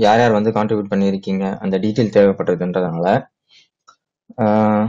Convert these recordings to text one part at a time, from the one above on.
யார் யார் வந்து கான்ட்ரிபியூட் பண்ணியிருக்கீங்க அந்த டீட்டெயில் தேவைப்படுறதுன்றதுனால ஆஹ்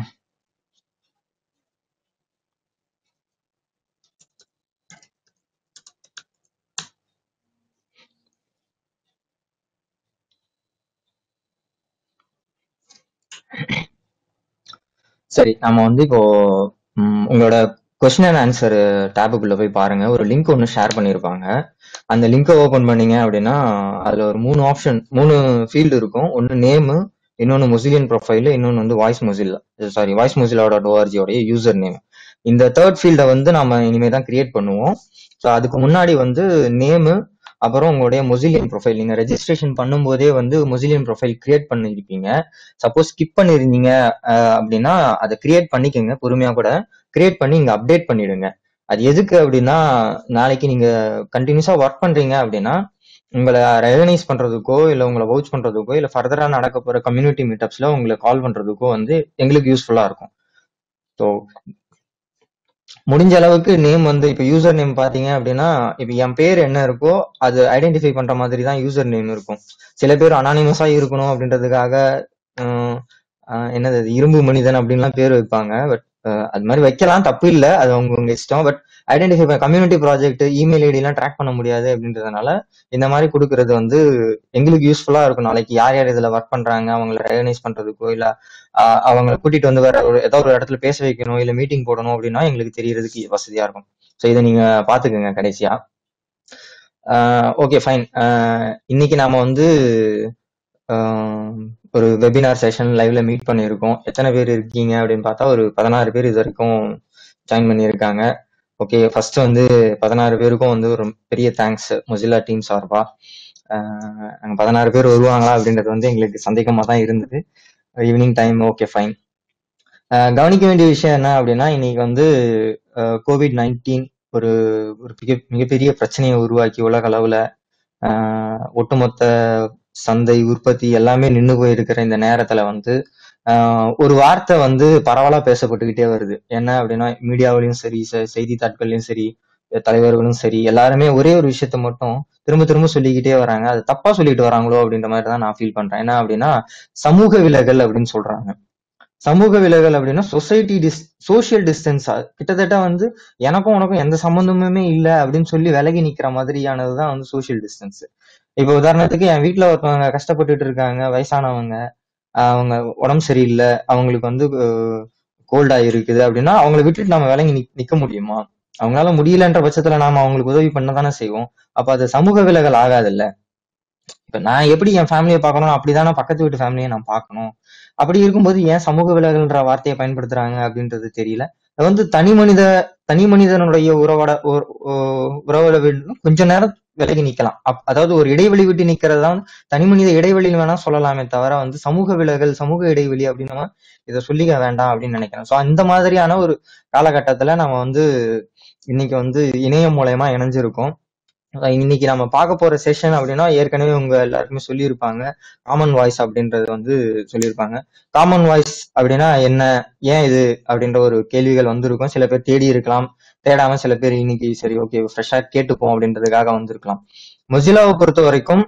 சரி நம்ம வந்து இப்போ ம், உங்களோட கொஸ்டின் அண்ட் ஆன்சர் டேபுக்குள்ள போய் பாருங்க ஒரு லிங்க் ஒன்று ஷேர் பண்ணியிருப்பாங்க அந்த லிங்கை ஓபன் பண்ணீங்க அப்படின்னா அதுல ஒரு மூணு ஆப்ஷன் மூணு ஃபீல்டு இருக்கும் ஒன்று நேமு இன்னொன்று முசிலியன் ப்ரொஃபைல் இன்னொன்று வந்து வாய்ஸ் முசில் சாரி வாய்ஸ் முசிலா டாட் ஓஆர்ஜியோடைய யூசர் நேம் இந்த தேர்ட் ஃபீல்டை வந்து நம்ம இனிமே தான் கிரியேட் பண்ணுவோம் ஸோ அதுக்கு முன்னாடி வந்து நேமு அப்புறம் உங்களுடைய மொசிலியன் ப்ரொஃபைல் நீங்க ரெஜிஸ்ட்ரேஷன் பண்ணும்போதே வந்து மொசிலியன் ப்ரொஃபைல் கிரியேட் பண்ணிருப்பீங்க சப்போஸ் ஸ்கிப் பண்ணிருந்தீங்க அஹ், அப்படின்னா அதை கிரியேட் பண்ணிக்கோங்க பொறுமையா கூட கிரியேட் பண்ணி இங்க அப்டேட் பண்ணிடுங்க அது எதுக்கு அப்படின்னா நாளைக்கு நீங்க கண்டினியூஸா ஒர்க் பண்றீங்க அப்படின்னா உங்களை ரெகனைஸ் பண்றதுக்கோ இல்ல உங்களை வவுச் பண்றதுக்கோ இல்ல ஃபர்தரா நடக்க போற கம்யூனிட்டி மீட்டப்ஸ்ல உங்களை கால் பண்றதுக்கோ வந்து எங்களுக்கு யூஸ்ஃபுல்லா இருக்கும் ஸோ முடிஞ்ச அளவுக்கு நேம் வந்து இப்ப யூசர் நேம் பாத்தீங்க அப்படின்னா இப்ப என் பேர் என்ன இருக்கோ அது ஐடென்டிஃபை பண்ற மாதிரி தான் யூசர் நேம் இருக்கும் சில பேர் அனானிமஸா இருக்கணும் அப்படின்றதுக்காக ஆஹ் ஆஹ் என்னது அது, இரும்பு மனிதன் அப்படின்லாம் பேர் வைப்பாங்க பட் அது மாதிரி வைக்கலாம் தப்பு இல்ல அது அவங்க உங்க இஷ்டம் பட் ஐடென்டிஃபை பண்ண கம்யூனிட்டி ப்ராஜெக்ட் இமெயில் ஐடி எல்லாம் ட்ராக் பண்ண முடியாது அப்படின்றதுனால இந்த மாதிரி கொடுக்கறது வந்து எங்களுக்கு யூஸ்ஃபுல்லா இருக்கும் நாளைக்கு யார் யார் இதுல ஒர்க் பண்றாங்க அவங்கள ரெகனைஸ் பண்றதுக்கோ இல்ல ஆஹ் அவங்கள கூட்டிட்டு வந்து வேற ஒரு ஏதோ ஒரு இடத்துல பேச வைக்கணும் இல்ல மீட்டிங் போடணும் அப்படின்னா எங்களுக்கு தெரியறதுக்கு வசதியா இருக்கும் ஸோ இதை நீங்க பாத்துக்கோங்க கடைசியா ஓகே ஃபைன் இன்னைக்கு நாம வந்து ஆஹ் ஒரு வெபினார் செஷன் லைவ்ல மீட் பண்ணியிருக்கோம் எத்தனை பேர் இருக்கீங்க அப்படின்னு பார்த்தா ஒரு பதினாறு பேர் இது வரைக்கும் ஜாயின் பண்ணியிருக்காங்க ஓகே ஃபர்ஸ்ட் வந்து பதினாறு பேருக்கும் வந்து ஒரு பெரிய தேங்க்ஸ் மொசிலா டீம் சார்பா ஆஹ் நாங்க பதினாறு பேர் வருவாங்களா அப்படின்றது வந்து எங்களுக்கு சந்தேகமா தான் இருந்தது ஈவினிங் டைம் ஓகே ஃபைன் கவனிக்க வேண்டிய விஷயம் என்ன அப்படின்னா இன்னைக்கு வந்து கோவிட் நைன்டீன் ஒரு ஒரு மிக மிகப்பெரிய பிரச்சனையை உருவாக்கி உலக அளவுல ஆஹ் ஒட்டுமொத்த சந்தை உற்பத்தி எல்லாமே நின்னு போயிருக்கிற இந்த நேரத்துல வந்து ஆஹ் ஒரு வார்த்தை வந்து பரவலா பேசப்பட்டுக்கிட்டே வருது என்ன அப்படின்னா மீடியாவிலையும் சரி செ- செய்தித்தாட்கள்லயும் சரி தலைவர்களும் சரி எல்லாருமே ஒரே ஒரு விஷயத்த மட்டும் திரும்ப திரும்ப சொல்லிக்கிட்டே வராங்க அது தப்பா சொல்லிட்டு வராங்களோ அப்படின்ற மாதிரி தான் நான் ஃபீல் பண்றேன் என்ன அப்படின்னா சமூக விலகல் அப்படின்னு சொல்றாங்க சமூக விலகல் அப்படின்னா சொசைட்டி டிஸ் சோசியல் டிஸ்டன்ஸ் கிட்டத்தட்ட வந்து எனக்கும் உனக்கும் எந்த சம்பந்தமுமே இல்லை அப்படின்னு சொல்லி விலகி நிக்கிற மாதிரியானதுதான் வந்து சோசியல் டிஸ்டன்ஸ் இப்போ உதாரணத்துக்கு என் வீட்ல ஒருத்தவங்க கஷ்டப்பட்டுட்டு இருக்காங்க வயசானவங்க ஆஹ் அவங்க உடம்பு சரியில்லை அவங்களுக்கு வந்து கோல்டா இருக்குது அப்படின்னா அவங்கள விட்டுட்டு நம்ம விலகி நிக்- நிக்க முடியுமா அவங்களால முடியலன்ற பட்சத்துல நாம அவங்களுக்கு உதவி பண்ண தானே செய்வோம் அப்ப அது சமூக விலகல் ஆகாதுல்ல இப்ப நான் எப்படி என் ஃபேமிலியை பார்க்கணும் அப்படிதானே பக்கத்து வீட்டு ஃபேமிலியை நான் பார்க்கணும் அப்படி இருக்கும்போது ஏன் சமூக விலகல்ன்ற வார்த்தையை பயன்படுத்துறாங்க அப்படின்றது தெரியல அது வந்து தனி மனித தனி மனிதனுடைய உறவோட உற- உ- உறவோட விட கொஞ்ச நேரம் விலகி நிக்கலாம் அப்- அதாவது ஒரு இடைவெளி விட்டு நிக்கிறது தான் தனி மனித இடைவெளின்னு வேணா சொல்லலாமே தவிர வந்து சமூக விலகல் சமூக இடைவெளி அப்படின்னு நம்ம இதை சொல்லிக்க வேண்டாம் அப்படின்னு நினைக்கிறேன் சோ அந்த மாதிரியான ஒரு காலகட்டத்துல நம்ம வந்து இன்னைக்கு வந்து இணையம் மூலயமா இணைஞ்சிருக்கோம் அஹ் இன்னைக்கு நம்ம பார்க்க போற செஷன் அப்படின்னா ஏற்கனவே உங்க எல்லாருக்குமே சொல்லியிருப்பாங்க காமன் வாய்ஸ் அப்படின்றது வந்து சொல்லியிருப்பாங்க காமன் வாய்ஸ் அப்படின்னா என்ன ஏன் இது அப்படின்ற ஒரு கேள்விகள் வந்திருக்கும் சில பேர் தேடி இருக்கலாம் தேடாம சில பேர் இன்னைக்கு சரி ஓகே ஃப்ரெஷ்ஷா கேட்டுப்போம் அப்படின்றதுக்காக வந்திருக்கலாம் மொசிலாவை பொறுத்த வரைக்கும்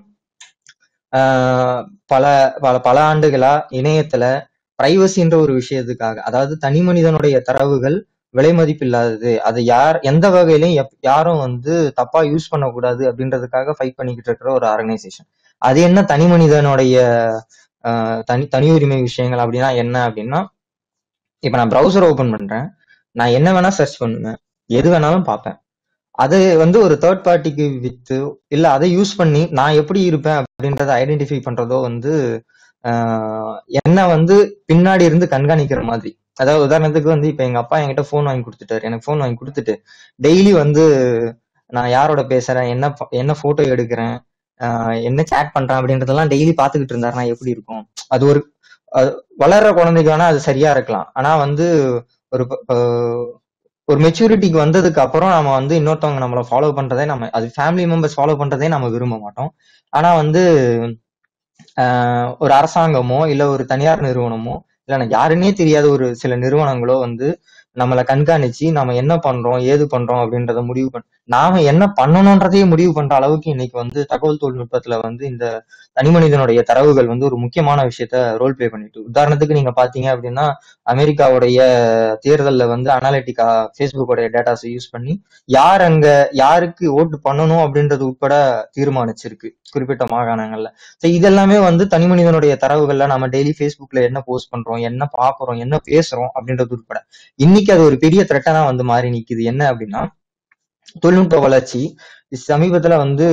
ஆஹ் பல பல பல ஆண்டுகளா இணையத்துல பிரைவசின்ற ஒரு விஷயத்துக்காக அதாவது தனி மனிதனுடைய தரவுகள் விலை மதிப்பில்லாதது அதை யார் எந்த வகையிலையும் எப்- யாரும் வந்து தப்பா யூஸ் பண்ணக்கூடாது அப்படின்றதுக்காக ஃபைட் பண்ணிக்கிட்டு இருக்கிற ஒரு ஆர்கனைசேஷன் அது என்ன தனி மனிதனுடைய ஆஹ் தனி தனி உரிமை விஷயங்கள் அப்படின்னா என்ன அப்படின்னா இப்ப நான் ப்ரௌசர் ஓபன் பண்றேன் நான் என்ன வேணா சர்ச் பண்ணுவேன் எது வேணாலும் பார்ப்பேன் அது வந்து ஒரு தேர்ட் பார்ட்டிக்கு வித்து இல்ல அதை யூஸ் பண்ணி நான் எப்படி இருப்பேன் அப்படின்றத ஐடென்டிஃபை பண்றதோ வந்து ஆஹ் என்ன வந்து பின்னாடி இருந்து கண்காணிக்கிற மாதிரி அதாவது உதாரணத்துக்கு வந்து இப்ப எங்க அப்பா என்கிட்ட ஃபோன் வாங்கி கொடுத்துட்டாரு எனக்கு ஃபோன் வாங்கி கொடுத்துட்டு டெய்லி வந்து நான் யாரோட பேசுறேன் என்ன pho- என்ன போட்டோ எடுக்கிறேன் ஆஹ் என்ன சேட் பண்றேன் அப்படின்றதெல்லாம் டெய்லி பாத்துக்கிட்டு இருந்தாருன்னா எப்படி இருக்கும் அது ஒரு அது வளர்ற குழந்தைக்கு வேணா அது சரியா இருக்கலாம் ஆனா வந்து ஒரு ப- ஆஹ் ஒரு மெச்சூரிட்டிக்கு வந்ததுக்கு அப்புறம் நம்ம வந்து இன்னொருத்தவங்க நம்மளை ஃபாலோ பண்றதே நம்ம அது ஃபேமிலி மெம்பர்ஸ் ஃபாலோ பண்றதே நம்ம விரும்ப மாட்டோம் ஆனா வந்து ஆஹ் ஒரு அரசாங்கமோ இல்ல ஒரு தனியார் நிறுவனமோ இல்ல எனக்கு யாருன்னே தெரியாத ஒரு சில நிறுவனங்களோ வந்து நம்மளை கண்காணிச்சு நம்ம என்ன பண்றோம் ஏது பண்றோம் அப்படின்றத முடிவு பண் நாம என்ன பண்ணணும்ன்றதையே முடிவு பண்ற அளவுக்கு இன்னைக்கு வந்து தகவல் தொழில்நுட்பத்துல வந்து இந்த தனி மனிதனுடைய தரவுகள் வந்து ஒரு முக்கியமான விஷயத்த ரோல் ப்ளே பண்ணிட்டு உதாரணத்துக்கு நீங்க பாத்தீங்க அப்படின்னா அமெரிக்காவுடைய தேர்தல்ல வந்து அனாலிட்டிகா ஃபேஸ்புக்கோடைய டேட்டாஸை யூஸ் பண்ணி யார் அங்க யாருக்கு ஓட்டு பண்ணணும் அப்படின்றது உட்பட தீர்மானிச்சிருக்கு குறிப்பிட்ட மாகாணங்கள்ல So இதெல்லாமே வந்து தனி மனிதனுடைய தரவுகள்ல நம்ம டெய்லி ஃபேஸ்புக்ல என்ன போஸ்ட் பண்றோம் என்ன பாக்குறோம் என்ன பேசுறோம் அப்படின்றது உட்பட இன்னைக்கு அது ஒரு பெரிய த்ரெட்டா தான் வந்து மாறி நிக்குது என்ன அப்படின்னா தொழில்நுட்ப வளர்ச்சி சமீபத்துல வந்து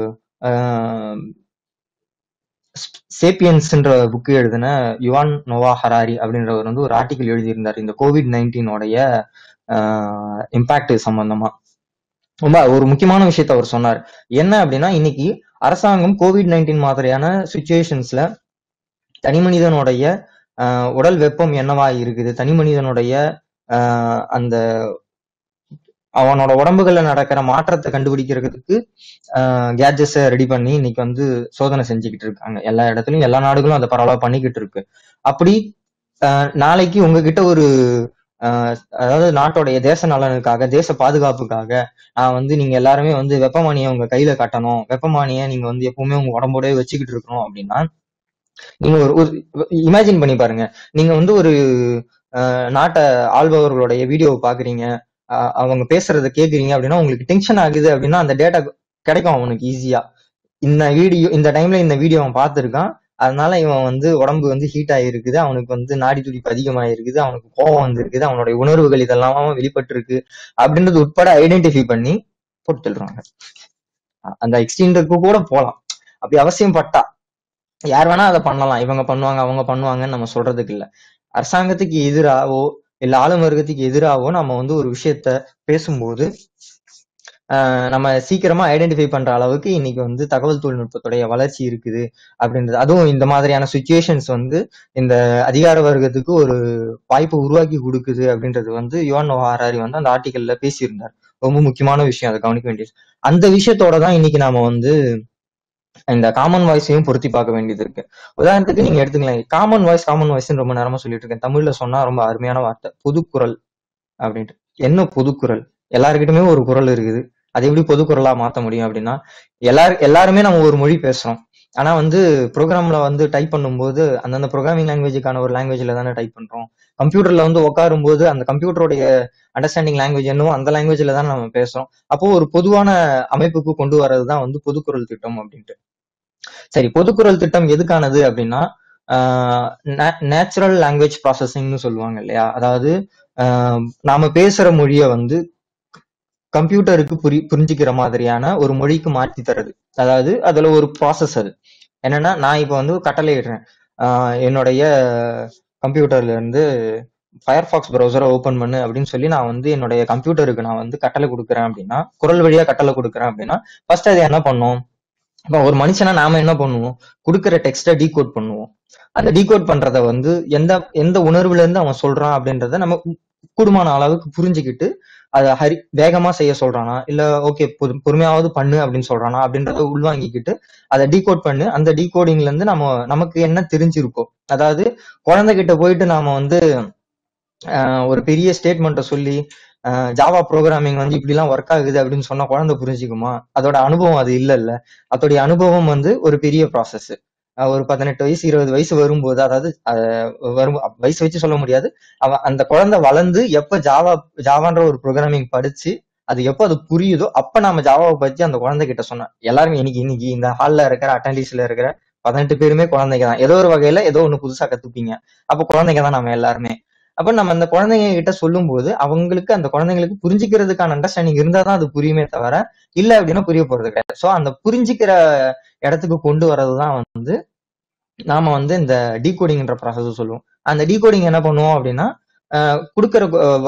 சேப்பியன்ஸ்ன்ற புக்கு எழுதின யுவான் நோவா ஹராரி அப்படின்றவர் வந்து ஒரு ஆர்டிக்கல் எழுதியிருந்தார் இந்த கோவிட் நைன்டீனோடைய இம்பாக்ட் சம்பந்தமா ரொம்ப ஒரு முக்கியமான விஷயத்த அவர் சொன்னார் என்ன அப்படின்னா இன்னைக்கு அரசாங்கம் கோவிட் நைன்டீன் மாதிரியான சுச்சுவேஷன்ஸ்ல தனி மனிதனுடைய ஆஹ், உடல் வெப்பம் என்னவா இருக்குது தனி மனிதனுடைய ஆஹ், அந்த அவனோட உடம்புகள்ல நடக்கிற மாற்றத்தை கண்டுபிடிக்கிறதுக்கு கேட்ஜெட்ஸை ரெடி பண்ணி இன்னைக்கு வந்து சோதனை செஞ்சுக்கிட்டு இருக்காங்க எல்லா இடத்துலயும் எல்லா நாடுகளும் அதை பரவலா பண்ணிக்கிட்டு இருக்கு அப்படி ஆஹ், நாளைக்கு உங்ககிட்ட ஒரு ஆஹ், அதாவது நாட்டோடைய தேச நலனுக்காக தேச பாதுகாப்புக்காக நான் வந்து நீங்க எல்லாருமே வந்து வெப்பமானியை உங்க கையில கட்டணும் வெப்பமானியை நீங்க வந்து எப்பவுமே உங்க உடம்போடவே வச்சுக்கிட்டு இருக்கணும் அப்படின்னா நீங்க ஒரு ஒரு இமேஜின் பண்ணி பாருங்க நீங்க வந்து ஒரு அஹ், நாட்டை ஆள்பவர்களுடைய வீடியோவை பாக்குறீங்க அஹ், அவங்க பேசுறத கேக்குறீங்க அப்படின்னா உங்களுக்கு டென்ஷன் ஆகுது அப்படின்னா அந்த டேட்டா கிடைக்கும் அவனுக்கு ஈஸியா இந்த வீடியோ இந்த டைம்ல இந்த வீடியோ அவன் பார்த்திருக்கான் அதனால இவன் வந்து உடம்பு வந்து ஹீட் ஆகிருக்குது அவனுக்கு வந்து நாடி துடிப்பு அதிகமாயிருக்குது அவனுக்கு கோபம் வந்திருக்குது அவனுடைய உணர்வுகள் இதெல்லாம் வெளிப்பட்டு இருக்கு அப்படின்றது உட்பட ஐடென்டிஃபை பண்ணி போட்டு தள்ளுறாங்க அந்த எக்ஸ்டீண்டுக்கு கூட போலாம் அப்படி அவசியம் பட்டா யார் வேணா அதை பண்ணலாம் இவங்க பண்ணுவாங்க அவங்க பண்ணுவாங்கன்னு நம்ம சொல்றதுக்கு இல்ல அரசாங்கத்துக்கு எதிராவோ இல்ல ஆளும் வர்க்கத்துக்கு எதிராவோ நம்ம வந்து ஒரு விஷயத்த பேசும்போது ஆஹ் நம்ம சீக்கிரமா ஐடென்டிஃபை பண்ற அளவுக்கு இன்னைக்கு வந்து தகவல் தொழில்நுட்பத்துடைய வளர்ச்சி இருக்குது அப்படின்றது அதுவும் இந்த மாதிரியான சுச்சுவேஷன்ஸ் வந்து இந்த அதிகார வர்க்கத்துக்கு ஒரு வாய்ப்பு உருவாக்கி கொடுக்குது அப்படின்றது வந்து யுவன் ஹாராரி வந்து அந்த ஆர்டிக்கல்ல பேசியிருந்தார் ரொம்ப முக்கியமான விஷயம் அதை கவனிக்க வேண்டியது அந்த விஷயத்தோட தான் இன்னைக்கு நாம வந்து இந்த காமன் வாய்ஸையும் பொருத்தி பார்க்க வேண்டியது இருக்கு உதாரணத்துக்கு நீங்க எடுத்துக்கலாம் காமன் வாய்ஸ் காமன் வாய்ஸ் ரொம்ப நேரமா சொல்லிட்டு இருக்கேன் தமிழ்ல சொன்னா ரொம்ப அருமையான வார்த்தை பொதுக்குரல் அப்படின்ட்டு என்ன பொதுக்குரல் எல்லாருக்கிட்டுமே ஒரு குரல் இருக்குது அது எப்படி பொதுக்குரலா மாத்த முடியும் அப்படின்னா எல்லாரு எல்லாருமே நம்ம ஒரு மொழி பேசுறோம் ஆனா வந்து ப்ரோக்ராம்ல வந்து டைப் பண்ணும்போது அந்தந்த ப்ரோக்ராமிங் லாங்குவேஜுக்கான ஒரு லாங்குவேஜ்ல தானே டைப் பண்றோம் கம்ப்யூட்டர்ல வந்து உட்காரும் போது அந்த கம்ப்யூட்டருடைய அண்டர்ஸ்டாண்டிங் லாங்குவேஜ் என்னவோ அந்த லாங்குவேஜ்ல தான் நம்ம பேசுறோம் அப்போ ஒரு பொதுவான அமைப்புக்கு கொண்டு வர்றதுதான் வந்து பொதுக்குரல் திட்டம் அப்படின்ட்டு சரி பொதுக்குரல் திட்டம் எதுக்கானது அப்படின்னா நேச்சுரல் லாங்குவேஜ் ப்ராசஸிங்னு சொல்லுவாங்க இல்லையா அதாவது ஆஹ் நாம பேசுற மொழிய வந்து கம்ப்யூட்டருக்கு புரி புரிஞ்சுக்கிற மாதிரியான ஒரு மொழிக்கு மாற்றி தரது அதாவது அதுல ஒரு ப்ராசஸ் அது என்னன்னா நான் இப்போ வந்து கட்டளை இடுறேன் ஆஹ் என்னுடைய கம்ப்யூட்டர்ல இருந்து ஃபயர்பாக்ஸ் ப்ரௌசரை ஓபன் பண்ணு அப்படின்னு சொல்லி நான் வந்து என்னுடைய கம்ப்யூட்டருக்கு நான் வந்து கட்டளை கொடுக்குறேன் அப்படின்னா குரல் வழியா கட்டளை கொடுக்குறேன் அப்படின்னா ஃபர்ஸ்ட் அது என்ன பண்ணும் இப்போ ஒரு மனுஷனா நாம என்ன பண்ணுவோம் கொடுக்குற டெக்ஸ்ட்டை டீகோட் பண்ணுவோம் அந்த டீகோட் பண்றத வந்து எந்த எந்த உணர்வுல இருந்து அவன் சொல்றான் அப்படின்றத நம்ம கூடுமான அளவுக்கு புரிஞ்சுக்கிட்டு அதை ஹரி வேகமா செய்ய சொல்றானா இல்ல ஓகே பொறுமையாவது பண்ணு அப்படின்னு சொல்றானா அப்படின்றத உள்வாங்கிக்கிட்டு அதை டீகோட் பண்ணு அந்த டீகோடிங்ல இருந்து நம்ம நமக்கு என்ன தெரிஞ்சிருக்கோ அதாவது குழந்தைகிட்ட போயிட்டு நாம வந்து ஆஹ் ஒரு பெரிய ஸ்டேட்மெண்ட்டை சொல்லி ஜாவா ப்ரோக்ராமிங் வந்து இப்படி எல்லாம் ஒர்க் ஆகுது அப்படின்னு சொன்னா குழந்தை புரிஞ்சுக்குமா அதோட அனுபவம் அது இல்ல இல்ல அதோடைய அனுபவம் வந்து ஒரு பெரிய ப்ராசஸ் ஒரு பதினெட்டு வயசு இருபது வயசு வரும்போது அதாவது அஹ் வரும் வயசு வச்சு சொல்ல முடியாது அவன் அந்த குழந்தை வளர்ந்து எப்ப ஜாவா ஜாவான்ற ஒரு ப்ரோக்ராமிங் படிச்சு அது எப்போ அது புரியுதோ அப்ப நாம ஜாவாவை பத்தி அந்த குழந்தை கிட்ட சொன்னோம் எல்லாருமே இன்னைக்கு இன்னைக்கு இந்த ஹால்ல இருக்கிற அட்டன்டீஸ்ல இருக்கிற பதினெட்டு பேருமே குழந்தைங்க தான் ஏதோ ஒரு வகையில ஏதோ ஒண்ணு புதுசா கத்துப்பீங்க அப்ப குழந்தைங்க தான் நம்ம எல்லாருமே அப்ப நம்ம அந்த குழந்தைங்க கிட்ட சொல்லும் போது அவங்களுக்கு அந்த குழந்தைங்களுக்கு புரிஞ்சுக்கிறதுக்கான அண்டர்ஸ்டாண்டிங் இருந்தா தான் அது புரியுமே தவிர இல்ல அப்படின்னா புரிய போறது கிடையாது சோ அந்த புரிஞ்சுக்கிற இடத்துக்கு கொண்டு வர்றதுதான் வந்து நாம வந்து இந்த டீகோடிங்ன்ற ப்ராசஸ் சொல்லுவோம் அந்த டீகோடிங் என்ன பண்ணுவோம் அப்படின்னா கொடுக்குற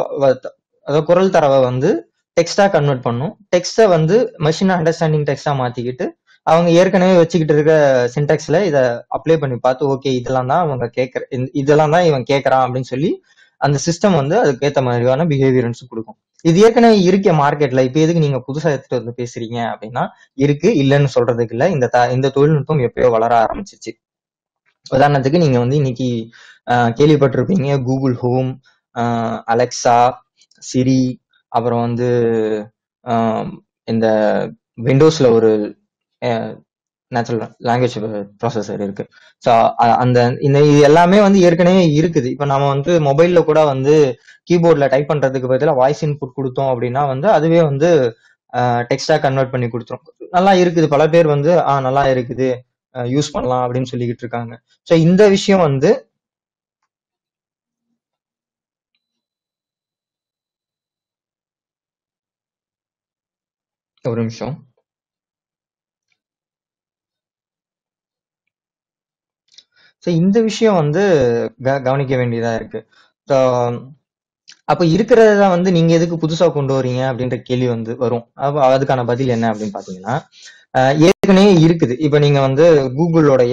அதாவது குரல் தரவை வந்து டெக்ஸ்டா கன்வெர்ட் பண்ணும் டெக்ஸ்ட வந்து மெஷின் அண்டர்ஸ்டாண்டிங் டெக்ஸ்டா மாத்திக்கிட்டு அவங்க ஏற்கனவே வச்சுக்கிட்டு இருக்க சின்டாக்ஸ்ல இதை அப்ளை பண்ணி பார்த்து ஓகே இதெல்லாம் தான் அவங்க கேட்கற இதெல்லாம் தான் இவன் கேட்கறான் அப்படின்னு சொல்லி அந்த சிஸ்டம் வந்து அதுக்கேற்ற மாதிரியான பிஹேவியரன்ஸ் கொடுக்கும் இது ஏற்கனவே இருக்க மார்க்கெட்ல இப்ப எதுக்கு நீங்க புதுசா எடுத்துட்டு வந்து பேசுறீங்க அப்படின்னா இருக்கு இல்லைன்னு சொல்றதுக்கு இல்ல இந்த இந்த தொழில்நுட்பம் எப்பயோ வளர ஆரம்பிச்சிச்சு உதாரணத்துக்கு நீங்க வந்து இன்னைக்கு கேள்விப்பட்டிருப்பீங்க கூகுள் ஹோம் அலெக்சா சிரி அப்புறம் வந்து இந்த விண்டோஸ்ல ஒரு நேச்சுரல் லாங்குவேஜ் ப்ராசஸர் இருக்கு ஸோ அந்த இந்த இது எல்லாமே வந்து ஏற்கனவே இருக்குது இப்போ நம்ம வந்து மொபைல்ல கூட வந்து கீபோர்ட்ல டைப் பண்றதுக்கு பதிலாக வாய்ஸ் இன்புட் கொடுத்தோம் அப்படின்னா வந்து அதுவே வந்து டெக்ஸ்டா கன்வெர்ட் பண்ணி கொடுத்துரும் நல்லா இருக்குது பல பேர் வந்து ஆ நல்லா இருக்குது யூஸ் பண்ணலாம் அப்படின்னு சொல்லிக்கிட்டு இருக்காங்க ஸோ இந்த விஷயம் வந்து ஒரு நிமிஷம் ஸோ இந்த விஷயம் வந்து க- கவனிக்க வேண்டியதா இருக்கு ஸோ அப்ப இருக்கிறத வந்து நீங்க எதுக்கு புதுசா கொண்டு வரீங்க அப்படின்ற கேள்வி வந்து வரும் அப்ப அதுக்கான பதில் என்ன அப்படின்னு பாத்தீங்கன்னா அஹ் ஏற்கனவே இருக்குது இப்ப நீங்க வந்து கூகுளோடைய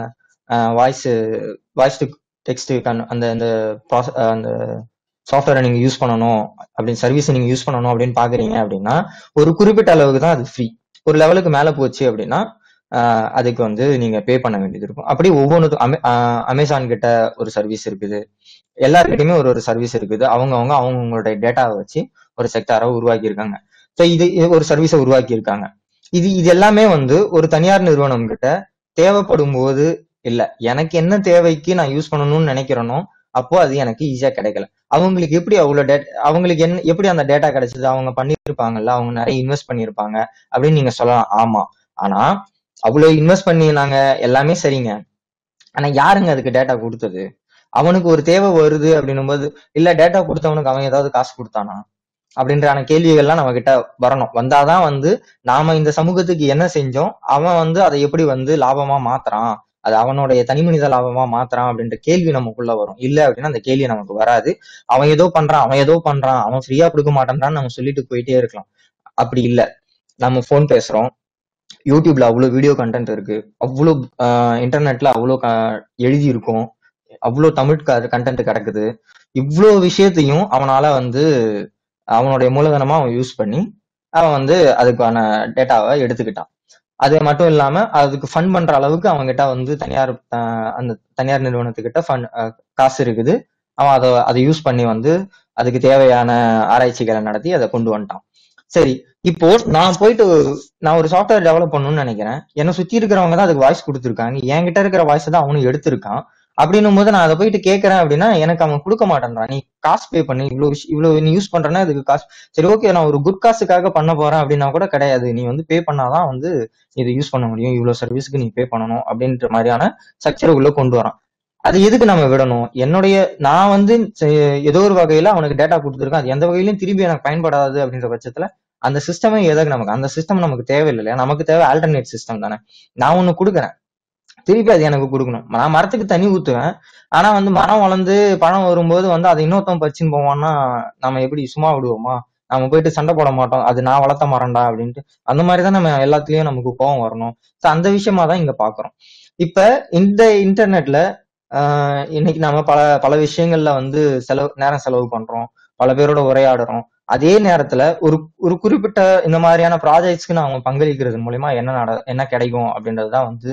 வாய்ஸ் வாய்ஸ் டு டெக்ஸ்ட் அந்த அந்த process- அஹ் அந்த சாஃப்ட்வேரை நீங்க யூஸ் பண்ணணும் அப்படின்னு சர்வீஸ் நீங்க யூஸ் பண்ணணும் அப்படின்னு பாக்குறீங்க அப்படின்னா ஒரு குறிப்பிட்ட அளவுக்கு தான் அது ஃப்ரீ ஒரு லெவலுக்கு மேல போச்சு அப்படின்னா ஆஹ் அதுக்கு வந்து நீங்க பே பண்ண வேண்டியது இருக்கும் அப்படி ஒவ்வொன்றுக்கும் அமே ஆஹ் அமேசான் கிட்ட ஒரு சர்வீஸ் இருக்குது எல்லாருக்கிட்டையுமே ஒரு ஒரு சர்வீஸ் இருக்குது அவங்க அவங்க அவங்களுடைய டேட்டாவை வச்சு ஒரு செக்டாரை உருவாக்கி இருக்காங்க ஸோ இது இது ஒரு சர்வீஸை உருவாக்கி இருக்காங்க இது இது எல்லாமே வந்து ஒரு தனியார் நிறுவனம் கிட்ட தேவைப்படும் போது இல்ல எனக்கு என்ன தேவைக்கு நான் யூஸ் பண்ணணும்னு நினைக்கிறேனோ அப்போ அது எனக்கு ஈஸியா கிடைக்கல அவங்களுக்கு எப்படி அவ்வளவு டேட் அவங்களுக்கு என்ன எப்படி அந்த டேட்டா கிடைச்சது அவங்க பண்ணிருப்பாங்கல்ல அவங்க நிறைய இன்வெஸ்ட் பண்ணிருப்பாங்க அப்படின்னு நீங்க சொல்லலாம் ஆமா ஆனா அவ்வளவு இன்வெஸ்ட் பண்ணி நாங்க எல்லாமே சரிங்க ஆனா யாருங்க அதுக்கு டேட்டா கொடுத்தது அவனுக்கு ஒரு தேவை வருது அப்படின்னும் போது இல்ல டேட்டா கொடுத்தவனுக்கு அவன் ஏதாவது காசு கொடுத்தானா அப்படின்றான கேள்விகள்லாம் நம்ம கிட்ட வரணும் வந்தாதான் வந்து நாம இந்த சமூகத்துக்கு என்ன செஞ்சோம் அவன் வந்து அதை எப்படி வந்து லாபமா மாத்துறான் அது அவனுடைய தனி மனித லாபமா மாத்துறான் அப்படின்ற கேள்வி நமக்குள்ள வரும் இல்ல அப்படின்னா அந்த கேள்வி நமக்கு வராது அவன் ஏதோ பண்றான் அவன் ஏதோ பண்றான் அவன் ஃப்ரீயா கொடுக்க மாட்டேன்றான்னு நம்ம சொல்லிட்டு போயிட்டே இருக்கலாம் அப்படி இல்ல நம்ம ஃபோன் பேசுறோம் யூடியூப்ல அவ்வளவு வீடியோ கண்டென்ட் இருக்கு அவ்வளோ இன்டர்நெட்ல அவ்வளோ எழுதி இருக்கும் அவ்வளோ தமிழ் கண்டென்ட் கிடக்குது இவ்வளோ விஷயத்தையும் அவனால வந்து அவனுடைய மூலதனமா அவன் யூஸ் பண்ணி அவன் வந்து அதுக்கான டேட்டாவை எடுத்துக்கிட்டான் அது மட்டும் இல்லாம அதுக்கு ஃபண்ட் பண்ற அளவுக்கு அவன்கிட்ட வந்து தனியார் ஆஹ் அந்த தனியார் நிறுவனத்துக்கிட்ட ஃபண்ட் காசு இருக்குது அவன் அதை அதை யூஸ் பண்ணி வந்து அதுக்கு தேவையான ஆராய்ச்சிகளை நடத்தி அதை கொண்டு வந்துட்டான் சரி இப்போ நான் போயிட்டு நான் ஒரு சாஃப்ட்வேர் டெவலப் பண்ணணும்னு நினைக்கிறேன் என்னை சுத்தி இருக்கிறவங்க தான் அதுக்கு வாய்ஸ் கொடுத்துருக்காங்க என்கிட்ட இருக்கிற வாய்ஸ் தான் அவனும் எடுத்திருக்கான் அப்படின்னும் போது நான் அதை போயிட்டு கேட்கறேன் அப்படின்னா எனக்கு அவன் கொடுக்க மாட்டேன்றான் நீ காசு பே பண்ணி இவ்வளவு விஷயம் இவ்வளவு நீ யூஸ் பண்றேன்னா அதுக்கு காசு சரி ஓகே நான் ஒரு குட் காசுக்காக பண்ண போறேன் அப்படின்னா கூட கிடையாது நீ வந்து பே பண்ணாதான் வந்து இதை யூஸ் பண்ண முடியும் இவ்வளவு சர்வீஸ்க்கு நீ பே பண்ணணும் அப்படின்ற மாதிரியான ஸ்ட்ரக்சர் உள்ள கொண்டு வரான் அது எதுக்கு நம்ம விடணும் என்னுடைய நான் வந்து செ- ஏதோ ஒரு வகையில அவனுக்கு டேட்டா கொடுத்துருக்கேன் அது எந்த வகையிலும் திரும்பி எனக்கு பயன்படாது அப்படின்ற பட்சத்துல அந்த சிஸ்டமே எதுக்கு நமக்கு அந்த சிஸ்டம் நமக்கு தேவையில்லை இல்லையா நமக்கு தேவை ஆல்டர்னேட் சிஸ்டம் தானே நான் ஒண்ணு கொடுக்குறேன் திருப்பி அது எனக்கு கொடுக்கணும் நான் மரத்துக்கு தண்ணி ஊத்துவேன் ஆனா வந்து மரம் வளர்ந்து பழம் வரும்போது வந்து அதை இன்னொருத்தன் பறிச்சுன்னு போவான்னா நம்ம எப்படி சும்மா விடுவோமா நம்ம போயிட்டு சண்டை போட மாட்டோம் அது நான் வளர்த்த மரம்டா அப்படின்ட்டு அந்த மாதிரி தான் நம்ம எல்லாத்துலயும் நமக்கு கோவம் வரணும் ஸோ அந்த விஷயமா தான் இங்க பாக்குறோம் இப்ப இந்த இன்டர்நெட்ல ஆஹ் இன்னைக்கு நாம பல பல விஷயங்கள்ல வந்து செலவு நேரம் செலவு பண்றோம் பல பேரோட உரையாடுறோம் அதே நேரத்துல ஒரு ஒரு குறிப்பிட்ட இந்த மாதிரியான ப்ராஜெக்ட்ஸ்க்கு நாம பங்களிக்கிறது மூலியமா என்ன நட என்ன கிடைக்கும் அப்படின்றதுதான் வந்து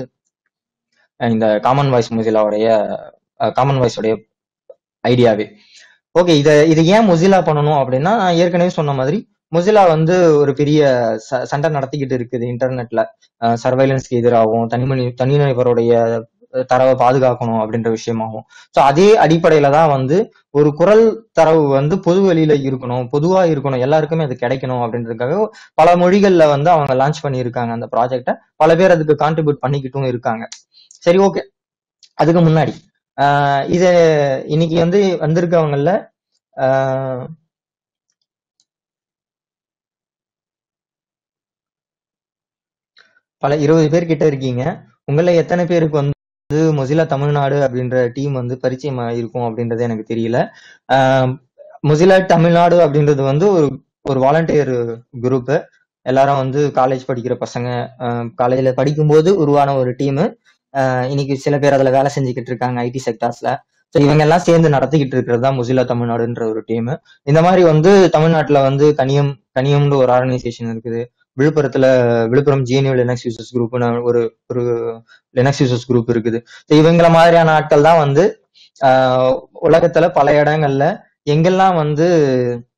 அஹ் இந்த காமன் வாய்ஸ் மொசிலாவுடைய காமன் வாய்ஸோடைய ஐடியாவே ஓகே இத இது ஏன் மொசிலா பண்ணணும் அப்படின்னா நான் ஏற்கனவே சொன்ன மாதிரி மொசிலா வந்து ஒரு பெரிய ச- சண்டை நடத்திக்கிட்டு இருக்குது இன்டர்நெட்ல சர்வைலன்ஸ்க்கு எதிராகவும் தனிமனி தனிநபருடைய தரவை பாதுகாக்கணும் அப்படின்ற விஷயமாகும் ஸோ அதே அடிப்படையில தான் வந்து ஒரு குரல் தரவு வந்து பொது வெளியில இருக்கணும் பொதுவா இருக்கணும் எல்லாருக்குமே அது கிடைக்கணும் அப்படின்றதுக்காக பல மொழிகள்ல வந்து அவங்க லான்ச் பண்ணியிருக்காங்க அந்த ப்ராஜெக்டை பல பேர் அதுக்கு கான்ட்ரிபியூட் பண்ணிக்கிட்டும் இருக்காங்க சரி ஓகே அதுக்கு முன்னாடி ஆஹ் இது இன்னைக்கு வந்து வந்திருக்கவங்கல்ல ஆஹ் பல இருபது பேர் கிட்ட இருக்கீங்க உங்கள எத்தனை பேருக்கு வந்து மொசிலா தமிழ்நாடு அப்படின்ற டீம் வந்து பரிச்சயம் இருக்கும் அப்படின்றது எனக்கு தெரியல ஆஹ் மொசிலா தமிழ்நாடு அப்படின்றது வந்து ஒரு ஒரு வாலண்டியர் குரூப் எல்லாரும் வந்து காலேஜ் படிக்கிற பசங்க காலேஜ்ல படிக்கும்போது உருவான ஒரு டீம் இன்னைக்கு சில பேர் அதுல வேலை செஞ்சுக்கிட்டு இருக்காங்க ஐடி செக்டார்ஸ்ல ஸோ இவங்க எல்லாம் சேர்ந்து நடத்திக்கிட்டு இருக்கிறது தான் மொசிலா தமிழ்நாடுன்ற ஒரு டீம் இந்த மாதிரி வந்து தமிழ்நாட்டுல வந்து கனியம் கனியம்னு ஒரு ஆர்கனைசேஷன் இருக்குது விழுப்புரத்துல விழுப்புரம் ஜிஎன்யூ லினக்ஸ் யூசர்ஸ் குரூப்னு ஒரு ஒரு லினக்ஸ் யூசர்ஸ் குரூப் இருக்குது ஸோ இவங்கள மாதிரியான ஆட்கள் தான் வந்து ஆஹ் உலகத்துல பல இடங்கள்ல எங்கெல்லாம் வந்து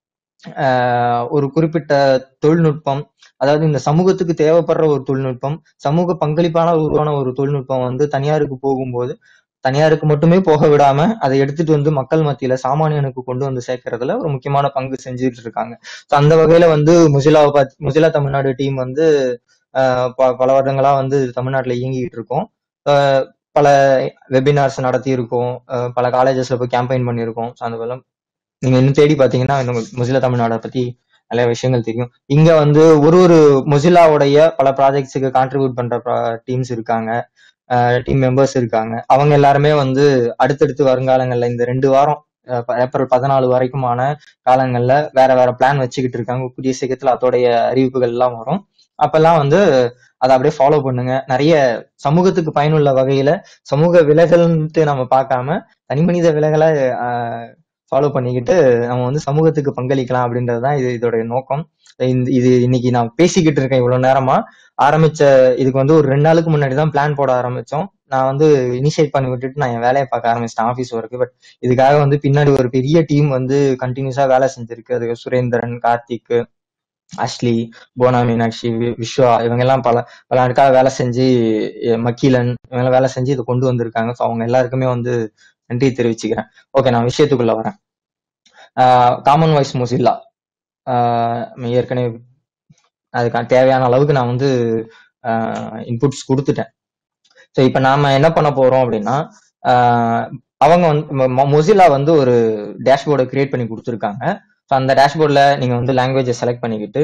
ஆஹ் ஒரு குறிப்பிட்ட தொழில்நுட்பம் அதாவது இந்த சமூகத்துக்கு தேவைப்படுற ஒரு தொழில்நுட்பம் சமூக பங்களிப்பான உருவான ஒரு தொழில்நுட்பம் வந்து தனியாருக்கு போகும்போது தனியாருக்கு மட்டுமே போக விடாம அதை எடுத்துட்டு வந்து மக்கள் மத்தியில சாமானியனுக்கு கொண்டு வந்து சேர்க்கறதுல ஒரு முக்கியமான பங்கு செஞ்சுட்டு இருக்காங்க So அந்த வகையில வந்து முசிலாவை பார்த்து முசிலா தமிழ்நாடு டீம் வந்து ஆஹ் ப- பல வருடங்களா வந்து தமிழ்நாட்டுல இயங்கிட்டு இருக்கோம் ஆஹ் பல வெபினார்ஸ் நடத்தி இருக்கோம் ஆஹ் பல காலேஜஸ்ல போய் கேம்பெயின் பண்ணியிருக்கோம் So அந்த வெள்ளம் நீங்க இன்னும் தேடி பாத்தீங்கன்னா இன்னும் மொசிலா தமிழ்நாடை பத்தி நிறைய விஷயங்கள் தெரியும் இங்க வந்து ஒரு ஒரு மொசிலாவுடைய பல ப்ராஜெக்ட்ஸுக்கு கான்ட்ரிபியூட் பண்ற டீம்ஸ் இருக்காங்க டீம் மெம்பர்ஸ் இருக்காங்க அவங்க எல்லாருமே வந்து அடுத்தடுத்து வருங்காலங்கள்ல இந்த ரெண்டு வாரம் அஹ் ப- ஏப்ரல் பதினாலு வரைக்குமான காலங்கள்ல வேற வேற பிளான் வச்சுக்கிட்டு இருக்காங்க கூடிய சீக்கிரத்துல அதோடைய அறிவிப்புகள் எல்லாம் வரும் அப்பெல்லாம் வந்து அதை அப்படியே ஃபாலோ பண்ணுங்க நிறைய சமூகத்துக்கு பயனுள்ள வகையில சமூக விலகல்ன்ட்டு நம்ம பார்க்காம தனிமனித விலகலை ஃபாலோ பண்ணிக்கிட்டு நம்ம வந்து சமூகத்துக்கு பங்களிக்கலாம் அப்படின்றது தான் இது இதோடைய நோக்கம் இந்த- இது இன்னைக்கு நான் பேசிக்கிட்டு இருக்கேன் இவ்வளவு நேரமா ஆரம்பிச்ச இதுக்கு வந்து ஒரு ரெண்டு நாளுக்கு முன்னாடி தான் பிளான் போட ஆரம்பிச்சோம் நான் வந்து இனிஷியேட் பண்ணி விட்டுட்டு நான் என் வேலையை பார்க்க ஆரம்பிச்சிட்டேன் ஆஃபீஸ் ஒர்க்கு பட் இதுக்காக வந்து பின்னாடி ஒரு பெரிய டீம் வந்து கண்டினியூஸா வேலை செஞ்சிருக்கு அது சுரேந்திரன் கார்த்திக் அஷ்லி போனா மீனாட்சி வி- விஸ்வா இவங்க எல்லாம் பல பல நாட்களாக வேலை செஞ்சு எ, மக்கீலன் இவங்க எல்லாம் வேலை செஞ்சு இதை கொண்டு வந்திருக்காங்க ஸோ அவங்க எல்லாருக்குமே வந்து நன்றி தெரிவிச்சுக்கிறேன் ஓகே நான் விஷயத்துக்குள்ள வரேன் காமன் வாய்ஸ் மொசில்லா ஏற்கனவே அதுக்கான தேவையான அளவுக்கு நான் வந்து இன்புட்ஸ் கொடுத்துட்டேன் ஸோ இப்போ நாம என்ன பண்ண போறோம் அப்படின்னா ஆஹ் அவங்க வந்து மொசிலா வந்து ஒரு டேஷ்போர்டை கிரியேட் பண்ணி கொடுத்துருக்காங்க ஸோ அந்த டேஷ்போர்டில் நீங்கள் வந்து லாங்குவேஜை செலக்ட் பண்ணிக்கிட்டு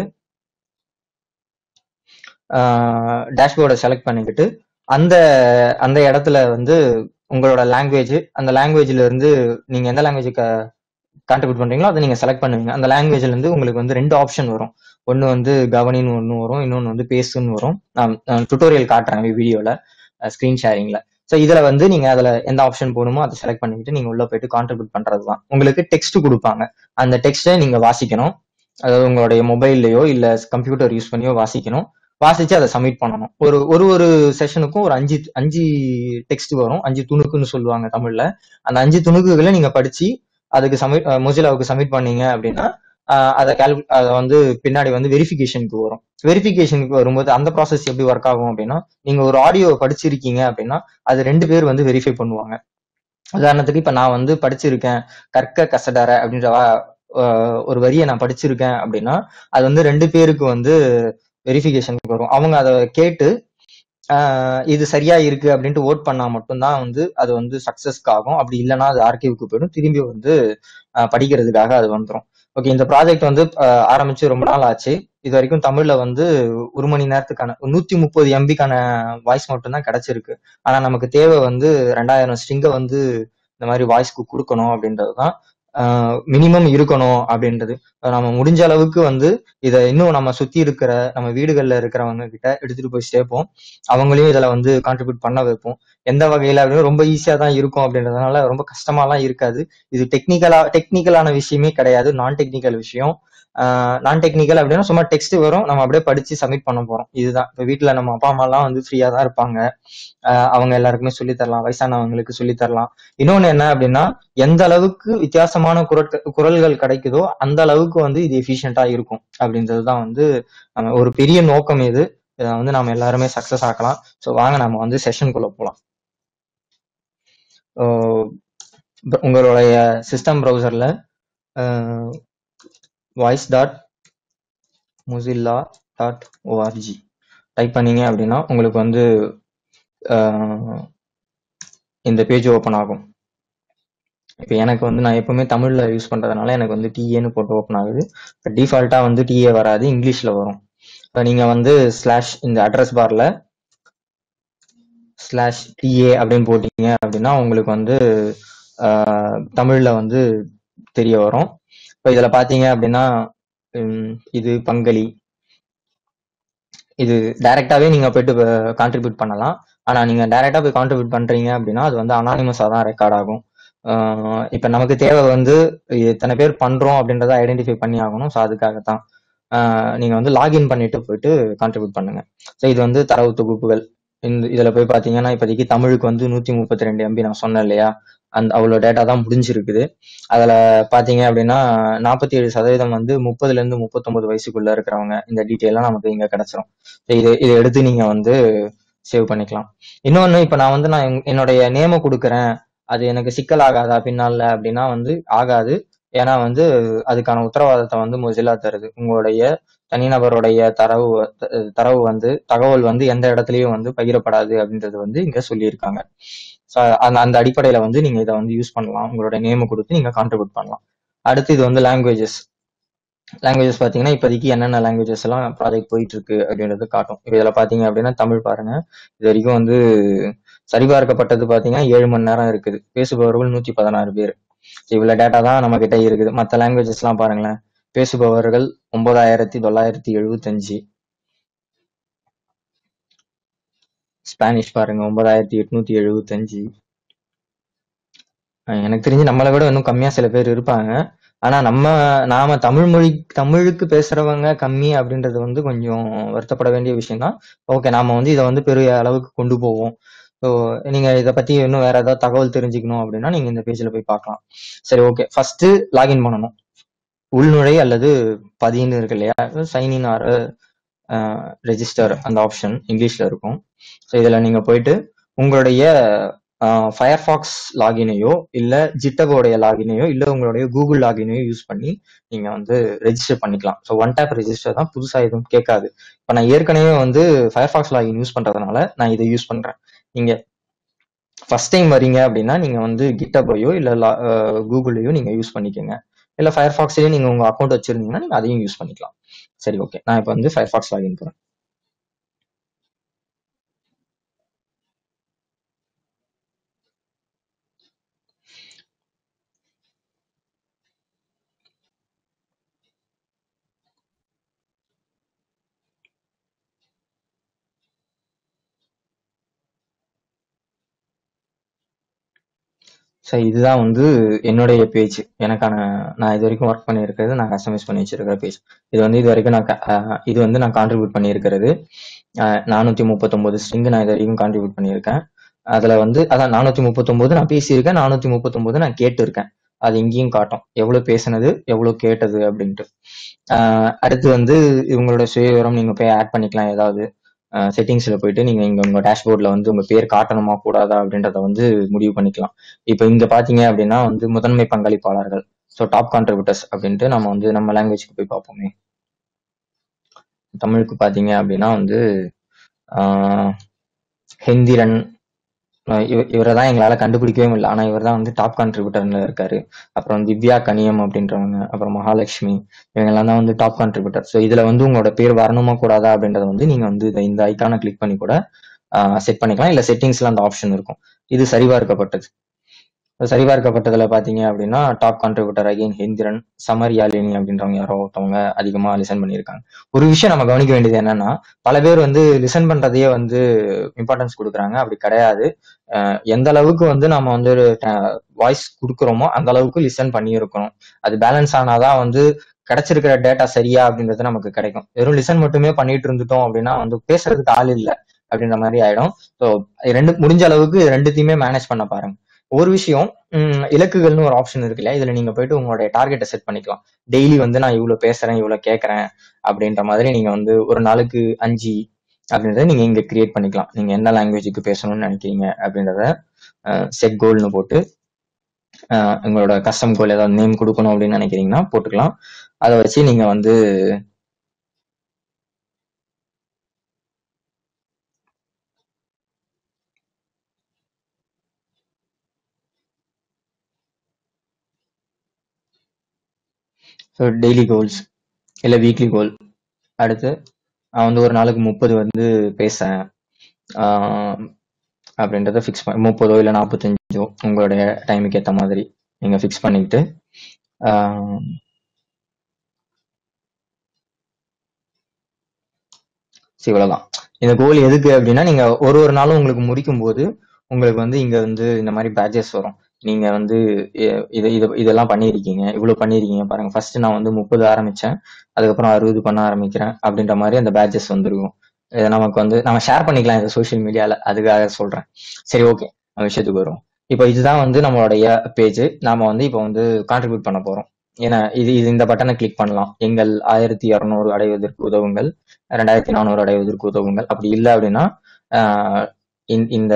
டேஷ்போர்டை செலக்ட் பண்ணிக்கிட்டு அந்த அந்த இடத்துல வந்து உங்களோட லாங்குவேஜ் அந்த லாங்குவேஜ்ல இருந்து நீங்க எந்த லாங்குவேஜுக்கு கான்ட்ரிபியூட் பண்றீங்களோ அதை நீங்க செலக்ட் பண்ணுவீங்க அந்த லாங்குவேஜ்ல இருந்து உங்களுக்கு வந்து ரெண்டு ஆப்ஷன் வரும் ஒன்னு வந்து கவனின்னு ஒன்று வரும் இன்னொன்று வந்து பேசுன்னு வரும் நான் டுட்டோரியல் காட்டுறேன் வீடியோல ஸ்க்ரீன் ஷேரிங்ல ஸோ இதுல வந்து நீங்க அதுல எந்த ஆப்ஷன் போகணுமோ அதை செலக்ட் பண்ணிக்கிட்டு நீங்க உள்ள போயிட்டு கான்ட்ரிபியூட் பண்றது தான் உங்களுக்கு டெக்ஸ்ட் கொடுப்பாங்க அந்த டெக்ஸ்ட்டை நீங்க வாசிக்கணும் அதாவது உங்களுடைய மொபைல்லையோ இல்ல கம்ப்யூட்டர் யூஸ் பண்ணியோ வாசிக்கணும் வாசிச்சு அதை சப்மிட் பண்ணணும் ஒரு ஒரு ஒரு செஷனுக்கும் ஒரு அஞ்சு அஞ்சு டெக்ஸ்ட் வரும் அஞ்சு துணுக்குன்னு சொல்லுவாங்க தமிழ்ல அந்த அஞ்சு துணுக்குகளை நீங்க படிச்சு அதுக்கு சப்மிட் மொசிலாவுக்கு சப்மிட் பண்ணீங்க அப்படின்னா ஆஹ் அதை கால்கு அதை வந்து பின்னாடி வந்து வெரிஃபிகேஷனுக்கு வரும் வெரிஃபிகேஷனுக்கு வரும்போது அந்த ப்ராசஸ் எப்படி ஒர்க் ஆகும் அப்படின்னா நீங்க ஒரு ஆடியோ படிச்சிருக்கீங்க அப்படின்னா அது ரெண்டு பேர் வந்து வெரிஃபை பண்ணுவாங்க உதாரணத்துக்கு இப்ப நான் வந்து படிச்சிருக்கேன் கற்க கசடற அப்படின்ற வா- ஆஹ் ஒரு வரியை நான் படிச்சிருக்கேன் அப்படின்னா அது வந்து ரெண்டு பேருக்கு வந்து வெரிஃபிகேஷனுக்கு வரும் அவங்க அதை கேட்டு ஆஹ் இது சரியா இருக்கு அப்படின்ட்டு ஓட் பண்ணா மட்டும்தான் வந்து அது வந்து சக்சஸ்க்கு ஆகும் அப்படி இல்லைன்னா அது ஆர்கிவ்க்கு போயிடும் திரும்பி வந்து ஆஹ் படிக்கிறதுக்காக அது வந்துடும் ஓகே இந்த ப்ராஜெக்ட் வந்து ஆஹ் ஆரம்பிச்சு ரொம்ப நாள் ஆச்சு இது வரைக்கும் தமிழ்ல வந்து ஒரு மணி நேரத்துக்கான நூத்தி முப்பது எம்பிக்கான வாய்ஸ் மட்டும்தான் கிடைச்சிருக்கு ஆனா நமக்கு தேவை வந்து ரெண்டாயிரம் ஸ்ட்ரிங்கை வந்து இந்த மாதிரி வாய்ஸ்க்கு கொடுக்கணும் அப்படின்றது தான் மினிமம் இருக்கணும் அப்படின்றது நம்ம முடிஞ்ச அளவுக்கு வந்து இதை இன்னும் நம்ம சுத்தி இருக்கிற நம்ம வீடுகள்ல இருக்கிறவங்க கிட்ட எடுத்துட்டு போய் சேர்ப்போம் அவங்களையும் இதுல வந்து கான்ட்ரிபியூட் பண்ண வைப்போம் எந்த வகையில அப்படின்னு ரொம்ப ஈஸியா தான் இருக்கும் அப்படின்றதுனால ரொம்ப கஷ்டமாலாம் இருக்காது இது டெக்னிக்கலா டெக்னிக்கலான விஷயமே கிடையாது நான் டெக்னிக்கல் விஷயம் நான் டெக்னிக்கல் அப்படின்னா சும்மா டெக்ஸ்ட் வரும் நம்ம அப்படியே படிச்சு சப்மிட் பண்ண போறோம் இதுதான் இப்போ வீட்ல நம்ம அப்பா அம்மா எல்லாம் வந்து ஃப்ரீயா தான் இருப்பாங்க ஆஹ் அவங்க எல்லாருக்குமே சொல்லி தரலாம் வயசானவங்களுக்கு சொல்லி தரலாம் இன்னொன்னு என்ன அப்படின்னா எந்த அளவுக்கு வித்தியாசமான குரல் குரல்கள் கிடைக்குதோ அந்த அளவுக்கு வந்து இது எஃபிஷியண்டா இருக்கும் அப்படின்றது தான் வந்து நம்ம ஒரு பெரிய நோக்கம் இது இதை வந்து நம்ம எல்லாருமே சக்சஸ் ஆக்கலாம் ஸோ வாங்க நம்ம வந்து செஷனுக்குள்ள போகலாம் உங்களுடைய சிஸ்டம் ப்ரௌசர்ல voice dot Mozilla dot org type பண்ணீங்க அப்படின்னா உங்களுக்கு வந்து அஹ், இந்த பேஜ் ஓப்பன் ஆகும் இப்போ எனக்கு வந்து நான் எப்பவுமே தமிழ்ல யூஸ் பண்றதுனால எனக்கு வந்து டிஏன்னு போட்டு ஓப்பன் ஆகுது இப்போ டிஃபால்ட்டா வந்து டிஏ வராது இங்கிலீஷ்ல வரும் இப்போ நீங்க வந்து ஸ்லாஷ் இந்த அட்ரஸ் பார்ல ஸ்லாஷ் டிஏ அப்படின்னு போட்டீங்க அப்படின்னா உங்களுக்கு வந்து ஆஹ், தமிழ்ல வந்து தெரிய வரும் இப்போ இதுல பாத்தீங்க அப்படின்னா உம், இது பங்களி இது டைரக்டாவே நீங்க போயிட்டு கான்ட்ரிபியூட் பண்ணலாம் ஆனா நீங்க டைரக்டா போய் கான்ட்ரிபியூட் பண்றீங்க அப்படின்னா அது வந்து அனானிமஸா தான் ரெக்கார்ட் ஆகும் ஆஹ் இப்ப நமக்கு தேவை வந்து எத்தனை பேர் பண்றோம் அப்படின்றத ஐடென்டிஃபை பண்ணி ஆகணும் ஸோ அதுக்காக தான் நீங்க வந்து லாகின் பண்ணிட்டு போயிட்டு கான்ட்ரிபியூட் பண்ணுங்க ஸோ இது வந்து தரவு தொகுப்புகள் இந்த இதுல போய் பாத்தீங்கன்னா இப்போதைக்கு தமிழுக்கு வந்து நூத்தி முப்பத்தி ரெண்டு எம்பி நான் சொன்னேன் இல்லையா அந்த அவ்வளோ டேட்டா தான் முடிஞ்சிருக்குது அதுல பாத்தீங்க அப்படின்னா நாற்பத்தி ஏழு சதவீதம் வந்து முப்பதுல இருந்து முப்பத்தொன்பது வயசுக்குள்ள இருக்கிறவங்க இந்த டீட்டெயிலாம் நமக்கு இங்க கிடைச்சிரும் இது இதை எடுத்து நீங்க வந்து சேவ் பண்ணிக்கலாம் இன்னொன்னு இப்ப நான் வந்து நான் என்- என்னுடைய நேம கொடுக்குறேன் அது எனக்கு சிக்கல் ஆகாதா பின்னால அப்படின்னா வந்து ஆகாது ஏன்னா வந்து அதுக்கான உத்தரவாதத்தை வந்து மொசிலா தருது உங்களுடைய தனிநபருடைய தரவு த- தரவு வந்து தகவல் வந்து எந்த இடத்துலயும் வந்து பகிரப்படாது அப்படின்றது வந்து இங்க சொல்லியிருக்காங்க ஸோ அந்த அந்த அடிப்படையில வந்து நீங்க இதை வந்து யூஸ் பண்ணலாம் உங்களோட நேம் கொடுத்து நீங்க கான்ட்ரிபியூட் பண்ணலாம் அடுத்து இது வந்து லாங்குவேஜஸ் லாங்குவேஜஸ் பாத்தீங்கன்னா இப்போதைக்கு என்னென்ன லாங்குவேஜஸ் எல்லாம் ப்ராஜெக்ட் போயிட்டு இருக்கு அப்படின்றது காட்டும் இப்போ இதுல பாத்தீங்க அப்படின்னா தமிழ் பாருங்க இது வரைக்கும் வந்து சரிபார்க்கப்பட்டது பாத்தீங்கன்னா ஏழு மணி நேரம் இருக்குது பேசுபவர்கள் நூத்தி பதினாறு பேர் இவ்வளவு டேட்டா தான் நம்ம கிட்ட இருக்குது மற்ற லாங்குவேஜஸ் எல்லாம் பாருங்களேன் பேசுபவர்கள் ஒன்பதாயிரத்தி தொள்ளாயிரத்தி எழுபத்தஞ்சு ஸ்பானிஷ் பாருங்க ஒன்பதாயிரத்தி எட்நூத்தி எழுபத்தஞ்சு அஹ் எனக்கு தெரிஞ்சு நம்மளை விட இன்னும் கம்மியா சில பேர் இருப்பாங்க ஆனா நம்ம நாம தமிழ் மொழி தமிழுக்கு பேசுறவங்க கம்மி அப்படின்றது வந்து கொஞ்சம் வருத்தப்பட வேண்டிய விஷயம் தான் ஓகே நாம வந்து இதை வந்து பெரிய அளவுக்கு கொண்டு போவோம் ஸோ நீங்க இதை பத்தி இன்னும் வேற ஏதாவது தகவல் தெரிஞ்சுக்கணும் அப்படின்னா நீங்க இந்த பேஜ்ல போய் பார்க்கலாம் சரி ஓகே ஃபர்ஸ்ட் லாகின் பண்ணணும் உள்நுழை அல்லது பதின்னு இருக்கு இல்லையா சைன் ஆர் ரெஜிஸ்டர் அந்த ஆப்ஷன் இங்கிலீஷ்ல இருக்கும் ஸோ இதுல நீங்க போயிட்டு உங்களுடைய ஃபயர்ஃபாக்ஸ் லாகினையோ இல்ல ஜிட்டகோடைய லாகினையோ இல்ல உங்களுடைய கூகுள் லாகினையோ யூஸ் பண்ணி நீங்க வந்து ரெஜிஸ்டர் பண்ணிக்கலாம் ஸோ ஒன் டேப் ரெஜிஸ்டர் தான் புதுசா எதுவும் கேட்காது இப்போ நான் ஏற்கனவே வந்து ஃபயர்ஃபாக்ஸ் லாகின் யூஸ் பண்றதுனால நான் இதை யூஸ் பண்றேன் நீங்க ஃபர்ஸ்ட் டைம் வரீங்க அப்படின்னா நீங்க வந்து கிட்டபையோ இல்ல கூகுளையோ நீங்க யூஸ் பண்ணிக்கோங்க இல்ல ஃபயர்ஃபாக்ஸ்லயே நீங்க உங்க அக்கௌண்ட் வச்சிருந்தீங்கன்னா நீங்க அதையும் யூஸ் பண்ணிக்கலாம் சரி ஓகே நான் இப்போ வந்து ஃபயர்ஃபாக்ஸ் லாகின் போறேன் ஸோ இதுதான் வந்து என்னுடைய பேஜ் எனக்கான நான் இது வரைக்கும் ஒர்க் பண்ணியிருக்கிறது நான் கஸ்டமைஸ் பண்ணி வச்சிருக்கிற பேஜ் இது வந்து இது வரைக்கும் நான் க- அஹ் இது வந்து நான் கான்ட்ரிபியூட் பண்ணியிருக்கிறது நானூற்றி முப்பத்தொம்போது ஸ்ட்ரிங் நான் இது வரைக்கும் கான்ட்ரிபியூட் பண்ணியிருக்கேன் அதில் வந்து அதான் நானூற்றி முப்பத்தொம்போது நான் பேசியிருக்கேன் நானூற்றி முப்பத்தொம்போது நான் கேட்டிருக்கேன் அது இங்கேயும் காட்டும் எவ்வளோ பேசுனது எவ்வளோ கேட்டது அப்படின்ட்டு அஹ் அடுத்து வந்து இவங்களோட சுயவிவரம் நீங்கள் போய் ஆட் பண்ணிக்கலாம் ஏதாவது செட்டிங்ஸ்ல போயிட்டு நீங்க இங்க உங்க டேஷ்போர்ட்ல வந்து உங்க பேர் காட்டணுமா கூடாதா அப்படின்றத வந்து முடிவு பண்ணிக்கலாம் இப்போ இங்க பாத்தீங்க அப்படின்னா வந்து முதன்மை பங்களிப்பாளர்கள் ஸோ டாப் கான்ட்ரிபியூட்டர்ஸ் அப்படின்ட்டு நம்ம வந்து நம்ம லாங்குவேஜ்க்கு போய் பார்ப்போமே தமிழுக்கு பாத்தீங்க அப்படின்னா வந்து ஆஹ் ஹெந்திரன் இவரை தான் எங்களால கண்டுபிடிக்கவே முடியல ஆனா இவர் தான் வந்து டாப் கான்ட்ரிபியூட்டர்ல இருக்காரு அப்புறம் திவ்யா கனியம் அப்படின்றவங்க அப்புறம் மகாலட்சுமி இவங்க எல்லாம் தான் வந்து டாப் கான்ட்ரிபியூட்டர் ஸோ இதுல வந்து உங்களோட பேர் வரணுமா கூடாதா அப்படின்றத வந்து நீங்க வந்து இத- இந்த ஐக்கானை கிளிக் பண்ணி கூட செட் பண்ணிக்கலாம் இல்ல செட்டிங்ஸ்ல அந்த ஆப்ஷன் இருக்கும் இது சரிபார்க்கப்பட்டது சரிபார்க்கப்பட்டதுல பாத்தீங்க அப்படின்னா டாப் கான்ட்ரிபியூட்டர் அகைன் ஹேந்திரன் சமர் யாழினி அப்படின்றவங்க யாரோ ஒருத்தவங்க அதிகமா லிசன் பண்ணியிருக்காங்க ஒரு விஷயம் நம்ம கவனிக்க வேண்டியது என்னன்னா பல பேர் வந்து லிசன் பண்றதையே வந்து இம்பார்ட்டன்ஸ் கொடுக்குறாங்க அப்படி கிடையாது அஹ் எந்த அளவுக்கு வந்து நம்ம வந்து வாய்ஸ் கொடுக்குறோமோ அந்த அளவுக்கு லிசன் பண்ணி இருக்கணும் அது பேலன்ஸ் ஆனாதான் வந்து கிடைச்சிருக்கிற டேட்டா சரியா அப்படின்றது நமக்கு கிடைக்கும் வெறும் லிசன் மட்டுமே பண்ணிட்டு இருந்துட்டோம் அப்படின்னா வந்து பேசுறதுக்கு ஆள் இல்லை அப்படின்ற மாதிரி ஆயிடும் ஸோ ரெண்டு முடிஞ்ச அளவுக்கு இது ரெண்டுத்தையுமே மேனேஜ் பண்ண பாருங்க ஒரு விஷயம் உம், இலக்குகள்னு ஒரு ஆப்ஷன் இருக்கு இல்லையா இதுல நீங்க போயிட்டு உங்களுடைய டார்கெட்டை செட் பண்ணிக்கலாம் டெய்லி வந்து நான் இவ்வளவு பேசுறேன் இவ்வளவு கேட்கறேன் அப்படின்ற மாதிரி நீங்க வந்து ஒரு நாளுக்கு அஞ்சு அப்படின்றத நீங்க இங்க கிரியேட் பண்ணிக்கலாம் நீங்க என்ன லாங்குவேஜுக்கு பேசணும்னு நினைக்கிறீங்க அப்படின்றத செட் கோல்னு போட்டு அஹ், உங்களோட கஸ்டம் கோல் ஏதாவது நேம் கொடுக்கணும் அப்படின்னு நினைக்கிறீங்கன்னா போட்டுக்கலாம் அதை வச்சு நீங்க வந்து டெய்லி கோல்ஸ் இல்ல வீக்லி கோல் அடுத்து நான் வந்து ஒரு நாளுக்கு முப்பது வந்து பேசுறேன் ஆஹ் அப்படின்றத ஃபிக்ஸ் பண்ணி முப்பதோ இல்லை நாற்பத்தஞ்சோ உங்களுடைய டைமுக்கு ஏற்ற மாதிரி நீங்க ஃபிக்ஸ் பண்ணிக்கிட்டு ஆஹ் சரி, இவ்வளவுதான் இந்த கோல் எதுக்கு அப்படின்னா நீங்க ஒரு ஒரு நாளும் உங்களுக்கு முடிக்கும் போது உங்களுக்கு வந்து இங்க வந்து இந்த மாதிரி பேட்சஸ் வரும் நீங்க வந்து இ- இது இது இதெல்லாம் பண்ணியிருக்கீங்க இவ்வளவு பண்ணியிருக்கீங்க பாருங்க ஃபர்ஸ்ட் நான் வந்து முப்பது ஆரம்பிச்சேன் அதுக்கப்புறம் அறுபது பண்ண ஆரம்பிக்கிறேன் அப்படின்ற மாதிரி அந்த பேட்சஸ் வந்துருக்கும் இதை நமக்கு வந்து நம்ம ஷேர் பண்ணிக்கலாம் இந்த சோஷியல் மீடியால அதுக்காக சொல்றேன் சரி ஓகே நம்ம விஷயத்துக்கு வருவோம் இப்போ இதுதான் வந்து நம்மளுடைய பேஜ் நாம வந்து இப்போ வந்து கான்ட்ரிபியூட் பண்ண போறோம் ஏன்னா இது இது இந்த பட்டனை கிளிக் பண்ணலாம் எங்கள் ஆயிரத்தி இரநூறு அடைவதற்கு உதவுங்கள் ரெண்டாயிரத்தி நானூறு அடைவதற்கு உதவுங்கள் அப்படி இல்லை அப்படின்னா ஆஹ் இந்த- இந்த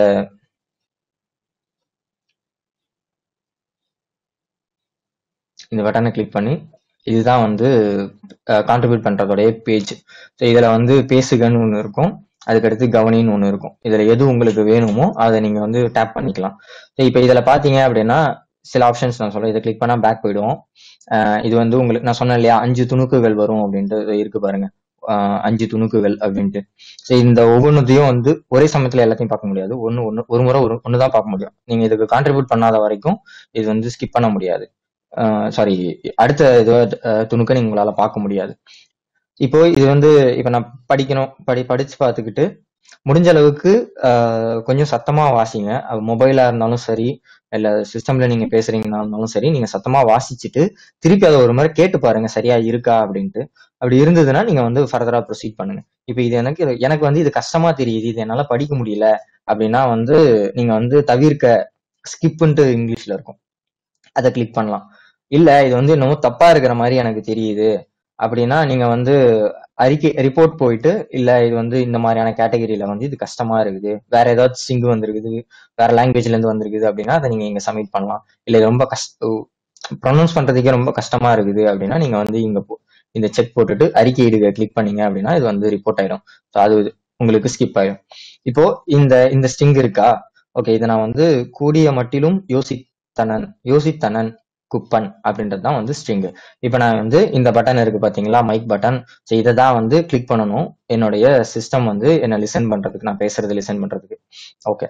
இந்த பட்டனை கிளிக் பண்ணி இதுதான் வந்து கான்ட்ரிபியூட் பண்றதோடைய பேஜ் ஸோ இதுல வந்து பேசுகன்னு ஒன்று இருக்கும் அதுக்கடுத்து கவனின்னு ஒன்று இருக்கும் இதுல எது உங்களுக்கு வேணுமோ அதை நீங்க வந்து டேப் பண்ணிக்கலாம் ஸோ இப்போ இதுல பாத்தீங்க அப்படின்னா சில ஆப்ஷன்ஸ் நான் சொல்றேன் இதை கிளிக் பண்ணா பேக் போயிடுவோம் அஹ் இது வந்து உங்களுக்கு நான் சொன்னேன் இல்லையா அஞ்சு துணுக்குகள் வரும் அப்படின்ட்டு இது இருக்கு பாருங்க அஹ் அஞ்சு துணுக்குகள் அப்படின்ட்டு ஸோ இந்த ஒவ்வொன்றுத்தையும் வந்து ஒரே சமயத்துல எல்லாத்தையும் பார்க்க முடியாது ஒன்று ஒன்று ஒரு முறை ஒரு ஒன்று தான் பார்க்க முடியும் நீங்க இதுக்கு கான்ட்ரிபியூட் பண்ணாத வரைக்கும் இது வந்து ஸ்கிப் பண்ண முடியாது சாரி அடுத்த இது அஹ், துணுக்கை நீங்க உங்களால பார்க்க முடியாது இப்போ இது வந்து இப்போ நான் படிக்கணும் படி படிச்சு பார்த்துக்கிட்டு முடிஞ்ச அளவுக்கு ஆஹ், கொஞ்சம் சத்தமா வாசிங்க அது மொபைலா இருந்தாலும் சரி இல்ல சிஸ்டம்ல நீங்க பேசுறீங்கன்னா இருந்தாலும் சரி நீங்க சத்தமா வாசிச்சுட்டு திருப்பி அதை ஒரு முறை கேட்டு பாருங்க சரியா இருக்கா அப்படின்ட்டு அப்படி இருந்ததுன்னா நீங்க வந்து ஃபர்தரா ப்ரொசீட் பண்ணுங்க இப்போ இது எனக்கு எனக்கு வந்து இது கஷ்டமா தெரியுது இது என்னால படிக்க முடியல அப்படின்னா வந்து நீங்க வந்து தவிர்க்க ஸ்கிப்ன்ட்டு இங்கிலீஷ்ல இருக்கும் அதை கிளிக் பண்ணலாம் இல்ல இது வந்து என்னமோ தப்பா இருக்கிற மாதிரி எனக்கு தெரியுது அப்படின்னா நீங்க வந்து அறிக்கை ரிப்போர்ட் போயிட்டு இல்ல இது வந்து இந்த மாதிரியான கேட்டகரியில வந்து இது கஷ்டமா இருக்குது வேற ஏதாவது சிங்கு வந்திருக்குது வேற லாங்குவேஜ்ல இருந்து வந்திருக்குது அப்படின்னா அதை நீங்க இங்க சப்மிட் பண்ணலாம் இல்ல இது ரொம்ப கஷ்ட ப்ரொனவுன்ஸ் பண்றதுக்கே ரொம்ப கஷ்டமா இருக்குது அப்படின்னா நீங்க வந்து இங்க போ- இந்த செக் போட்டுட்டு அறிக்கையிடுக கிளிக் பண்ணீங்க அப்படின்னா இது வந்து ரிப்போர்ட் ஆயிடும் ஸோ அது உங்களுக்கு ஸ்கிப் ஆயிடும் இப்போ இந்த இந்த ஸ்டிங் இருக்கா ஓகே இதை நான் வந்து கூடிய மட்டிலும் யோசித்தனன் யோசித்தனன் குப்பன் அப்படின்றது தான் வந்து ஸ்ட்ரிங் இப்போ நான் வந்து இந்த பட்டன் இருக்கு பாத்தீங்களா மைக் பட்டன் ஸோ இதை தான் வந்து கிளிக் பண்ணணும் என்னுடைய சிஸ்டம் வந்து என்ன லிசன் பண்றதுக்கு நான் பேசுறது லிசன் பண்றதுக்கு ஓகே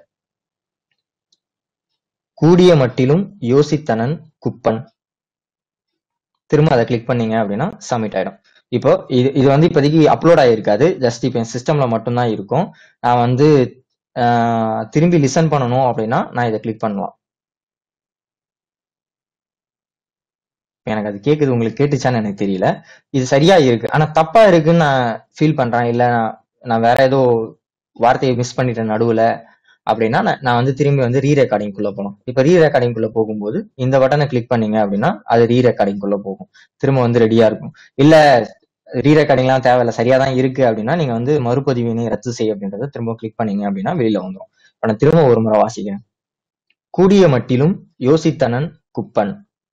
கூடிய மட்டிலும் யோசித்தனன் குப்பன் திரும்ப அதை கிளிக் பண்ணீங்க அப்படின்னா சப்மிட் ஆயிடும் இப்போ இது இது வந்து இப்போதைக்கு அப்லோட் ஆகிருக்காது ஜஸ்ட் இப்போ என் சிஸ்டம்ல மட்டும்தான் இருக்கும் நான் வந்து ஆஹ், திரும்பி லிசன் பண்ணணும் அப்படின்னா நான் இதை கிளிக் பண்ணலாம் எனக்கு அது கேக்குது உங்களுக்கு கேட்டுச்சான்னு எனக்கு தெரியல இது சரியா இருக்கு ஆனா தப்பா இருக்குன்னு நான் ஃபீல் பண்றேன் இல்ல நான் நான் வேற ஏதோ வார்த்தையை மிஸ் பண்ணிட்டேன் நடுவுல அப்படின்னா நான் நான் வந்து திரும்பி வந்து ரீ ரெக்கார்டிங் குள்ள போகணும் இப்ப ரீ ரெக்கார்டிங் குள்ள போகும்போது இந்த பட்டனை கிளிக் பண்ணீங்க அப்படின்னா அது ரீ ரெக்கார்டிங் குள்ள போகும் திரும்ப வந்து ரெடியா இருக்கும் இல்ல ரீ ரெக்கார்டிங்லாம் தேவையில்ல சரியா தான் இருக்கு அப்படின்னா நீங்க வந்து மறுபதிவினை ரத்து செய்ய அப்படின்றத திரும்ப கிளிக் பண்ணீங்க அப்படின்னா வெளியில வந்துடும் இப்ப நான் திரும்ப ஒரு முறை வாசிக்கிறேன் கூடிய மட்டிலும் யோசித்தனன் குப்பன்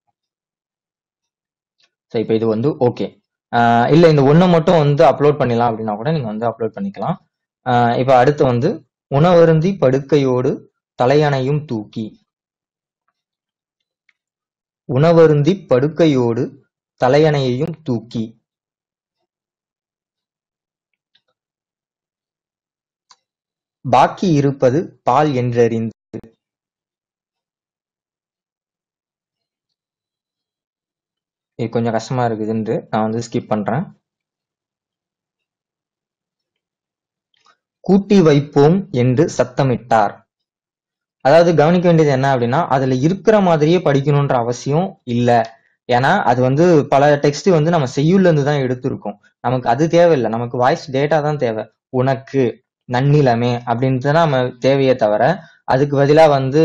ஸோ இப்போ இது வந்து ஓகே இல்லை இந்த ஒன்றை மட்டும் வந்து அப்லோட் பண்ணிடலாம் அப்படின்னா கூட நீங்கள் வந்து அப்லோட் பண்ணிக்கலாம் இப்போ அடுத்து வந்து உணவருந்தி படுக்கையோடு தலையணையும் தூக்கி உணவருந்தி படுக்கையோடு தலையணையையும் தூக்கி பாக்கி இருப்பது பால் என்றறிந்து இது கொஞ்சம் கஷ்டமா இருக்குதுன்ட்டு நான் வந்து ஸ்கிப் பண்றேன் கூட்டி வைப்போம் என்று சத்தமிட்டார் அதாவது கவனிக்க வேண்டியது என்ன அப்படின்னா அதுல இருக்கிற மாதிரியே படிக்கணும்ன்ற அவசியம் இல்ல ஏன்னா அது வந்து பல டெக்ஸ்ட் வந்து நம்ம செய்யுள்ல இருந்து தான் எடுத்திருக்கோம் நமக்கு அது தேவையில்லை நமக்கு வாய்ஸ் டேட்டா தான் தேவை உனக்கு நன்னிலமே அப்படின்ட்டு தான் நம்ம தேவையே தவிர அதுக்கு பதிலா வந்து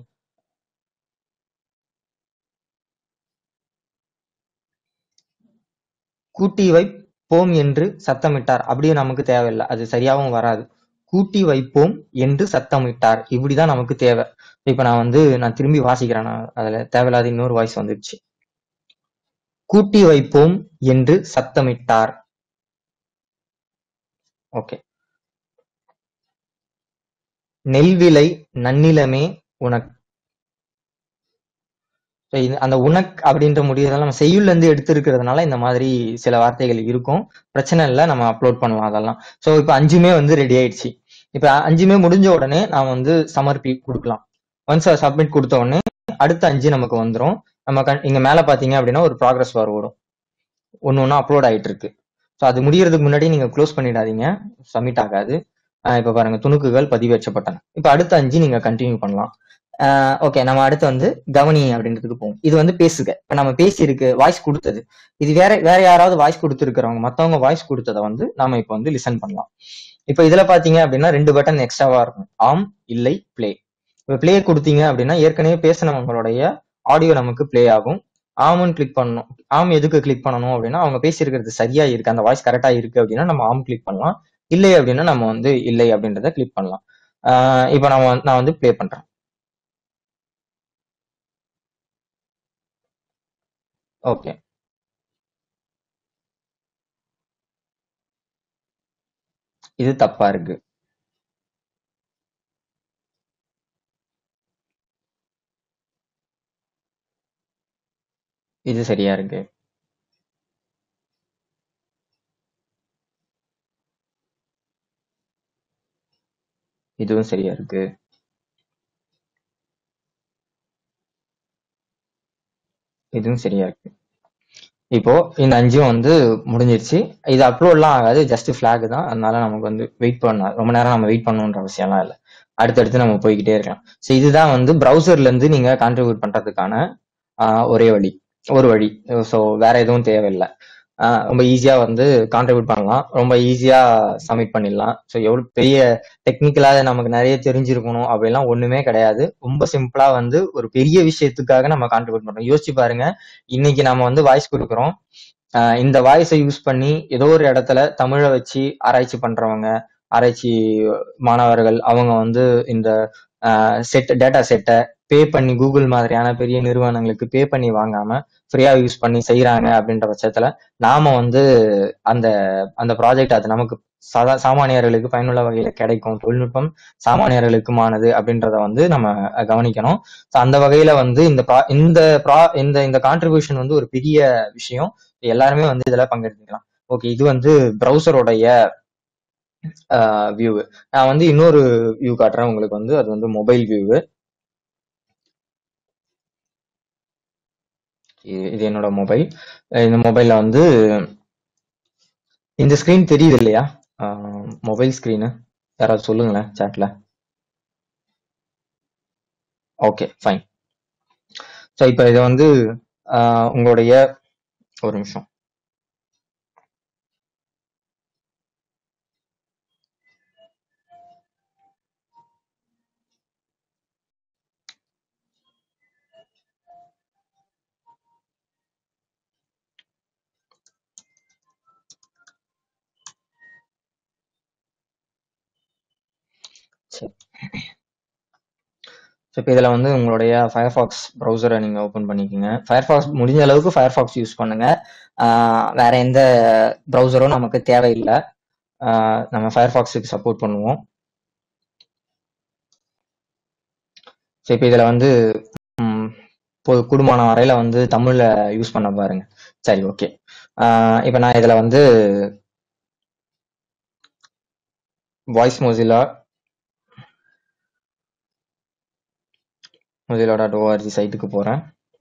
கூட்டி வைப்போம் என்று சத்தமிட்டார் அப்படியே நமக்கு தேவையில்லை அது சரியாவும் வராது கூட்டி வைப்போம் என்று சத்தமிட்டார் இப்படிதான் நமக்கு தேவை இப்ப நான் வந்து நான் திரும்பி வாசிக்கிறேன் நான் அதுல தேவையில்லாத இன்னொரு வாய்ஸ் வந்துருச்சு கூட்டி வைப்போம் என்று சத்தமிட்டார் ஓகே நெல்விலை நன்னிலமே உனக் So, இது- அந்த உனக் அப்படின்ற முடியறதெல்லாம் நம்ம செய்யுள்ல இருந்து எடுத்திருக்கிறதுனால இந்த மாதிரி சில வார்த்தைகள் இருக்கும் பிரச்சனை இல்லை நம்ம அப்லோட் பண்ணலாம் அதெல்லாம் ஸோ இப்போ அஞ்சுமே வந்து ரெடி ஆயிடுச்சு இப்போ அஞ்சுமே முடிஞ்ச உடனே நான் வந்து சமர்ப்பி கொடுக்கலாம் ஒன்ஸ் சப்மிட் கொடுத்த உடனே அடுத்த அஞ்சு நமக்கு வந்துரும் நம்ம கண் இங்க மேல பாத்தீங்க அப்படின்னா ஒரு ப்ராக்ரஸ் பார் ஓடும் ஒன்னு ஒன்னா அப்லோட் ஆயிட்டு இருக்கு ஸோ அது முடியறதுக்கு முன்னாடி நீங்க க்ளோஸ் பண்ணிடாதீங்க சப்மிட் ஆகாது ஆஹ் இப்ப பாருங்க துணுக்குகள் பதிவேற்றப்பட்டன இப்ப அடுத்த அஞ்சு நீங்க கண்டினியூ பண்ணலாம் ஓகே நம்ம அடுத்து வந்து கவனி அப்படின்றதுக்கு போவோம் இது வந்து பேசுக இப்ப நம்ம பேசி இருக்கு வாய்ஸ் கொடுத்தது இது வேற வேற யாராவது வாய்ஸ் கொடுத்துருக்கிறவங்க மத்தவங்க வாய்ஸ் கொடுத்ததை வந்து நாம இப்ப வந்து லிசன் பண்ணலாம் இப்ப இதுல பாத்தீங்க அப்படின்னா ரெண்டு பட்டன் எக்ஸ்ட்ராவா இருக்கும் ஆம் இல்லை பிளே இப்போ ப்ளே கொடுத்தீங்க அப்படின்னா ஏற்கனவே பேசினவங்களுடைய ஆடியோ நமக்கு ப்ளே ஆகும் ஆம்னு கிளிக் பண்ணணும் ஆம் எதுக்கு கிளிக் பண்ணணும் அப்படின்னா அவங்க பேசியிருக்கிறது சரியா இருக்கு அந்த வாய்ஸ் கரெக்டா இருக்கு அப்படின்னா நம்ம ஆம் கிளிக் பண்ணலாம் இல்லை அப்படின்னா நம்ம வந்து இல்லை அப்படின்றத கிளிக் பண்ணலாம் ஆஹ் இப்போ நம்ம வந்து- நான் வந்து ப்ளே பண்றேன் ஓகே இது தப்பா இருக்கு இது சரியா இருக்கு இதுவும் சரியா இருக்கு இதுவும் சரியா இருக்கு இப்போ இந்த அஞ்சும் வந்து முடிஞ்சிருச்சு இது அப்லோட்லாம் ஆகாது ஜஸ்ட் ஃபிளாக் தான் அதனால நமக்கு வந்து வெயிட் பண்ண ரொம்ப நேரம் நம்ம வெயிட் பண்ணணுன்ற அவசியம்லாம் இல்லை அடுத்தடுத்து நம்ம போய்கிட்டே இருக்கலாம் ஸோ இதுதான் வந்து browserல இருந்து நீங்க கான்ட்ரிபியூட் பண்றதுக்கான ஆஹ், ஒரே வழி ஒரு வழி ஸோ வேற எதுவும் தேவையில்லை ஆஹ், ரொம்ப ஈஸியா வந்து கான்ட்ரிபியூட் பண்ணலாம் ரொம்ப ஈஸியா சப்மிட் பண்ணிடலாம் ஸோ எவ்வளவு பெரிய டெக்னிக்கலா நமக்கு நிறைய தெரிஞ்சிருக்கணும் அப்படிலாம் ஒண்ணுமே கிடையாது ரொம்ப சிம்பிளா வந்து ஒரு பெரிய விஷயத்துக்காக நம்ம கான்ட்ரிபியூட் பண்றோம் யோசிச்சு பாருங்க இன்னைக்கு நம்ம வந்து வாய்ஸ் கொடுக்குறோம் ஆஹ் இந்த வாய்ஸை யூஸ் பண்ணி ஏதோ ஒரு இடத்துல தமிழை வச்சு ஆராய்ச்சி பண்றவங்க ஆராய்ச்சி மாணவர்கள் அவங்க வந்து இந்த செட் டேட்டா செட்டை பே பண்ணி கூகுள் மாதிரியான பெரிய நிறுவனங்களுக்கு பே பண்ணி வாங்காம ஃப்ரீயா யூஸ் பண்ணி செய்யறாங்க அப்படின்ற பட்சத்துல நாம வந்து அந்த அந்த ப்ராஜெக்ட் அது நமக்கு சாதா சாமானியர்களுக்கு பயனுள்ள வகையில கிடைக்கும் தொழில்நுட்பம் சாமானியர்களுக்குமானது அப்படின்றத வந்து நம்ம அஹ், கவனிக்கணும் ஸோ அந்த வகையில வந்து இந்த pro- இந்த pro- இந்த இந்த கான்ட்ரிபியூஷன் வந்து ஒரு பெரிய விஷயம் எல்லாருமே வந்து இதுல பங்கெடுத்துக்கலாம் ஓகே இது வந்து ப்ரௌசரோடைய வியூ நான் வந்து இன்னொரு வியூ காட்டுறேன் உங்களுக்கு வந்து அது வந்து மொபைல் வியூ இது என்னோட மொபைல் இந்த மொபைல்ல வந்து இந்த ஸ்கிரீன் தெரியுது இல்லையா மொபைல் ஸ்கிரீனு யாராவது சொல்லுங்களேன் சாட்ல ஓகே ஃபைன் ஸோ இப்போ இதை வந்து ஆஹ், உங்களுடைய ஒரு நிமிஷம் சரி ஸோ இப்போ இதில் வந்து உங்களுடைய ஃபயர்ஃபாக்ஸ் ப்ரௌசரை நீங்கள் ஓப்பன் பண்ணிக்கோங்க ஃபயர்ஃபாக்ஸ் முடிஞ்ச அளவுக்கு ஃபயர்ஃபாக்ஸ் யூஸ் பண்ணுங்க ஆஹ் வேற எந்த ப்ரௌசரும் நமக்கு தேவையில்லை ஆஹ் நம்ம ஃபயர்ஃபாக்ஸுக்கு சப்போர்ட் பண்ணுவோம் ஸோ இப்போ இதில் வந்து ம், பொ- கூடுமான வரையில வந்து தமிழ்ல யூஸ் பண்ண பாருங்க சரி ஓகே இப்போ நான் இதில் வந்து voice Mozilla Mozilla dot O R G சைட்டுக்கு போகிறேன்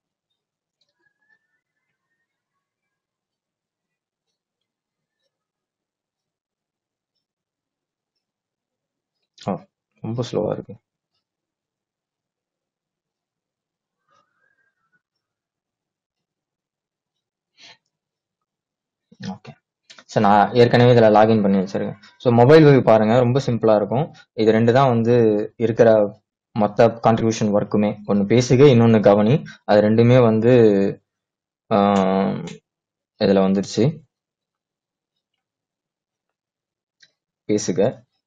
ஓ ரொம்ப ஸ்லோவாக இருக்கு ஓகே ஸோ நான் ஏற்கனவே இதில் லாகின் பண்ணி வச்சிருக்கேன் ஸோ மொபைல் வியூ பாருங்க ரொம்ப சிம்பிளாக இருக்கும் இது ரெண்டு தான் வந்து இருக்கிற மொத்த கான்ட்ரிபியூஷன் ஒர்க்குமே ஒன்று பேசுக இன்னொன்று கவனி அது ரெண்டுமே வந்து இதில் வந்துருச்சு பேசுக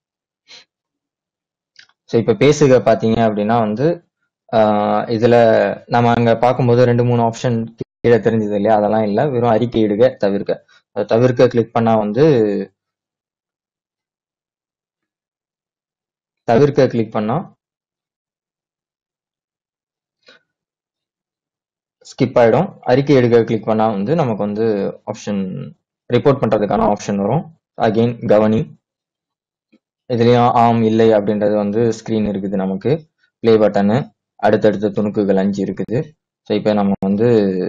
ஸோ இப்போ பேசுக பார்த்தீங்க அப்படின்னா வந்து ஆஹ் இதுல நம்ம அங்க பார்க்கும்போது ரெண்டு மூணு ஆப்ஷன் கீழே தெரிஞ்சது இல்லையா அதெல்லாம் இல்லை வெறும் அறிக்கையிடுக தவிர்க்க அதை தவிர்க்க கிளிக் பண்ணா வந்து தவிர்க்க கிளிக் பண்ணா ஸ்கிப் ஆயிடும் அறிக்கை எடுக்க கிளிக் பண்ணா வந்து நமக்கு வந்து ஆப்ஷன் ரிப்போர்ட் பண்றதுக்கான ஆப்ஷன் வரும் அகெயின் கவனி இதுலயும் ஆம் இல்லை அப்படின்றது வந்து ஸ்கிரீன் இருக்குது நமக்கு ப்ளே பட்டனு அடுத்தடுத்த துணுக்குகள் அஞ்சு இருக்குது ஸோ இப்போ நம்ம வந்து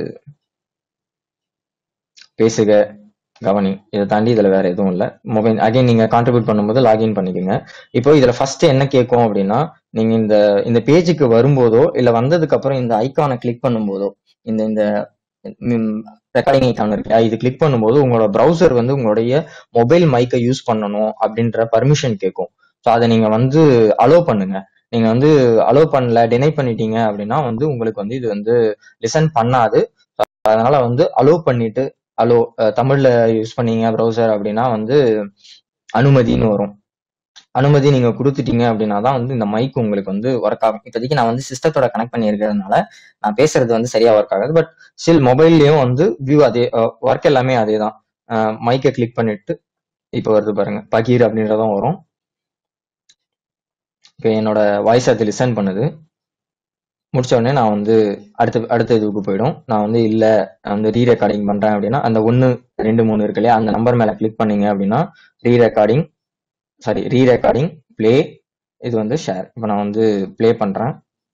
பேசுக கவனி இதை தாண்டி இதுல வேற எதுவும் இல்லை மொபைல் அகைன் நீங்க கான்ட்ரிபியூட் பண்ணும்போது லாகின் பண்ணிக்கோங்க இப்போ இதுல ஃபர்ஸ்ட் என்ன கேட்கும் அப்படின்னா நீங்க இந்த இந்த பேஜுக்கு வரும்போதோ இல்ல வந்ததுக்கு அப்புறம் இந்த ஐக்கானை கிளிக் பண்ணும்போதோ இந்த இந்த ரெக்கார்டிங் ஐக்கான் இருக்கு இது கிளிக் பண்ணும்போது உங்களோட ப்ரௌசர் வந்து உங்களுடைய மொபைல் மைக்கை யூஸ் பண்ணணும் அப்படின்ற பர்மிஷன் கேட்கும் ஸோ அதை நீங்க வந்து அலோவ் பண்ணுங்க நீங்க வந்து அலோவ் பண்ணல டினை பண்ணிட்டீங்க அப்படின்னா வந்து உங்களுக்கு வந்து இது வந்து லிசன் பண்ணாது அதனால வந்து அலோவ் பண்ணிட்டு அலோ தமிழ்ல யூஸ் பண்ணீங்க ப்ரௌசர் அப்படின்னா வந்து அனுமதின்னு வரும் அனுமதி நீங்க கொடுத்துட்டீங்க அப்படின்னா தான் வந்து இந்த மைக் உங்களுக்கு வந்து ஒர்க் ஆகும் இப்போதைக்கு நான் வந்து சிஸ்டத்தோட கனெக்ட் பண்ணியிருக்கிறதுனால நான் பேசுறது வந்து சரியா ஒர்க் ஆகாது பட் ஸ்டில் மொபைல்லயும் வந்து வியூ அதே ஒர்க் எல்லாமே அதே தான் மைக்கை கிளிக் பண்ணிட்டு இப்போ வருது பாருங்க பகீர் அப்படின்றதும் வரும் இப்போ என்னோட வாய்ஸ் அது லிசன் பண்ணுது முடிச்ச உடனே நான் வந்து அடுத்த அடுத்த இதுக்கு போயிடும் நான் வந்து இல்ல நான் வந்து ரீ ரெக்கார்டிங் பண்றேன் அப்படின்னா அந்த ஒன்னு ரெண்டு மூணு இருக்கு இல்லையா அந்த நம்பர் மேல கிளிக் பண்ணீங்க அப்படின்னா rerecording sorry rerecording play இது வந்து ஷேர் இப்போ நான் வந்து ப்ளே பண்றேன்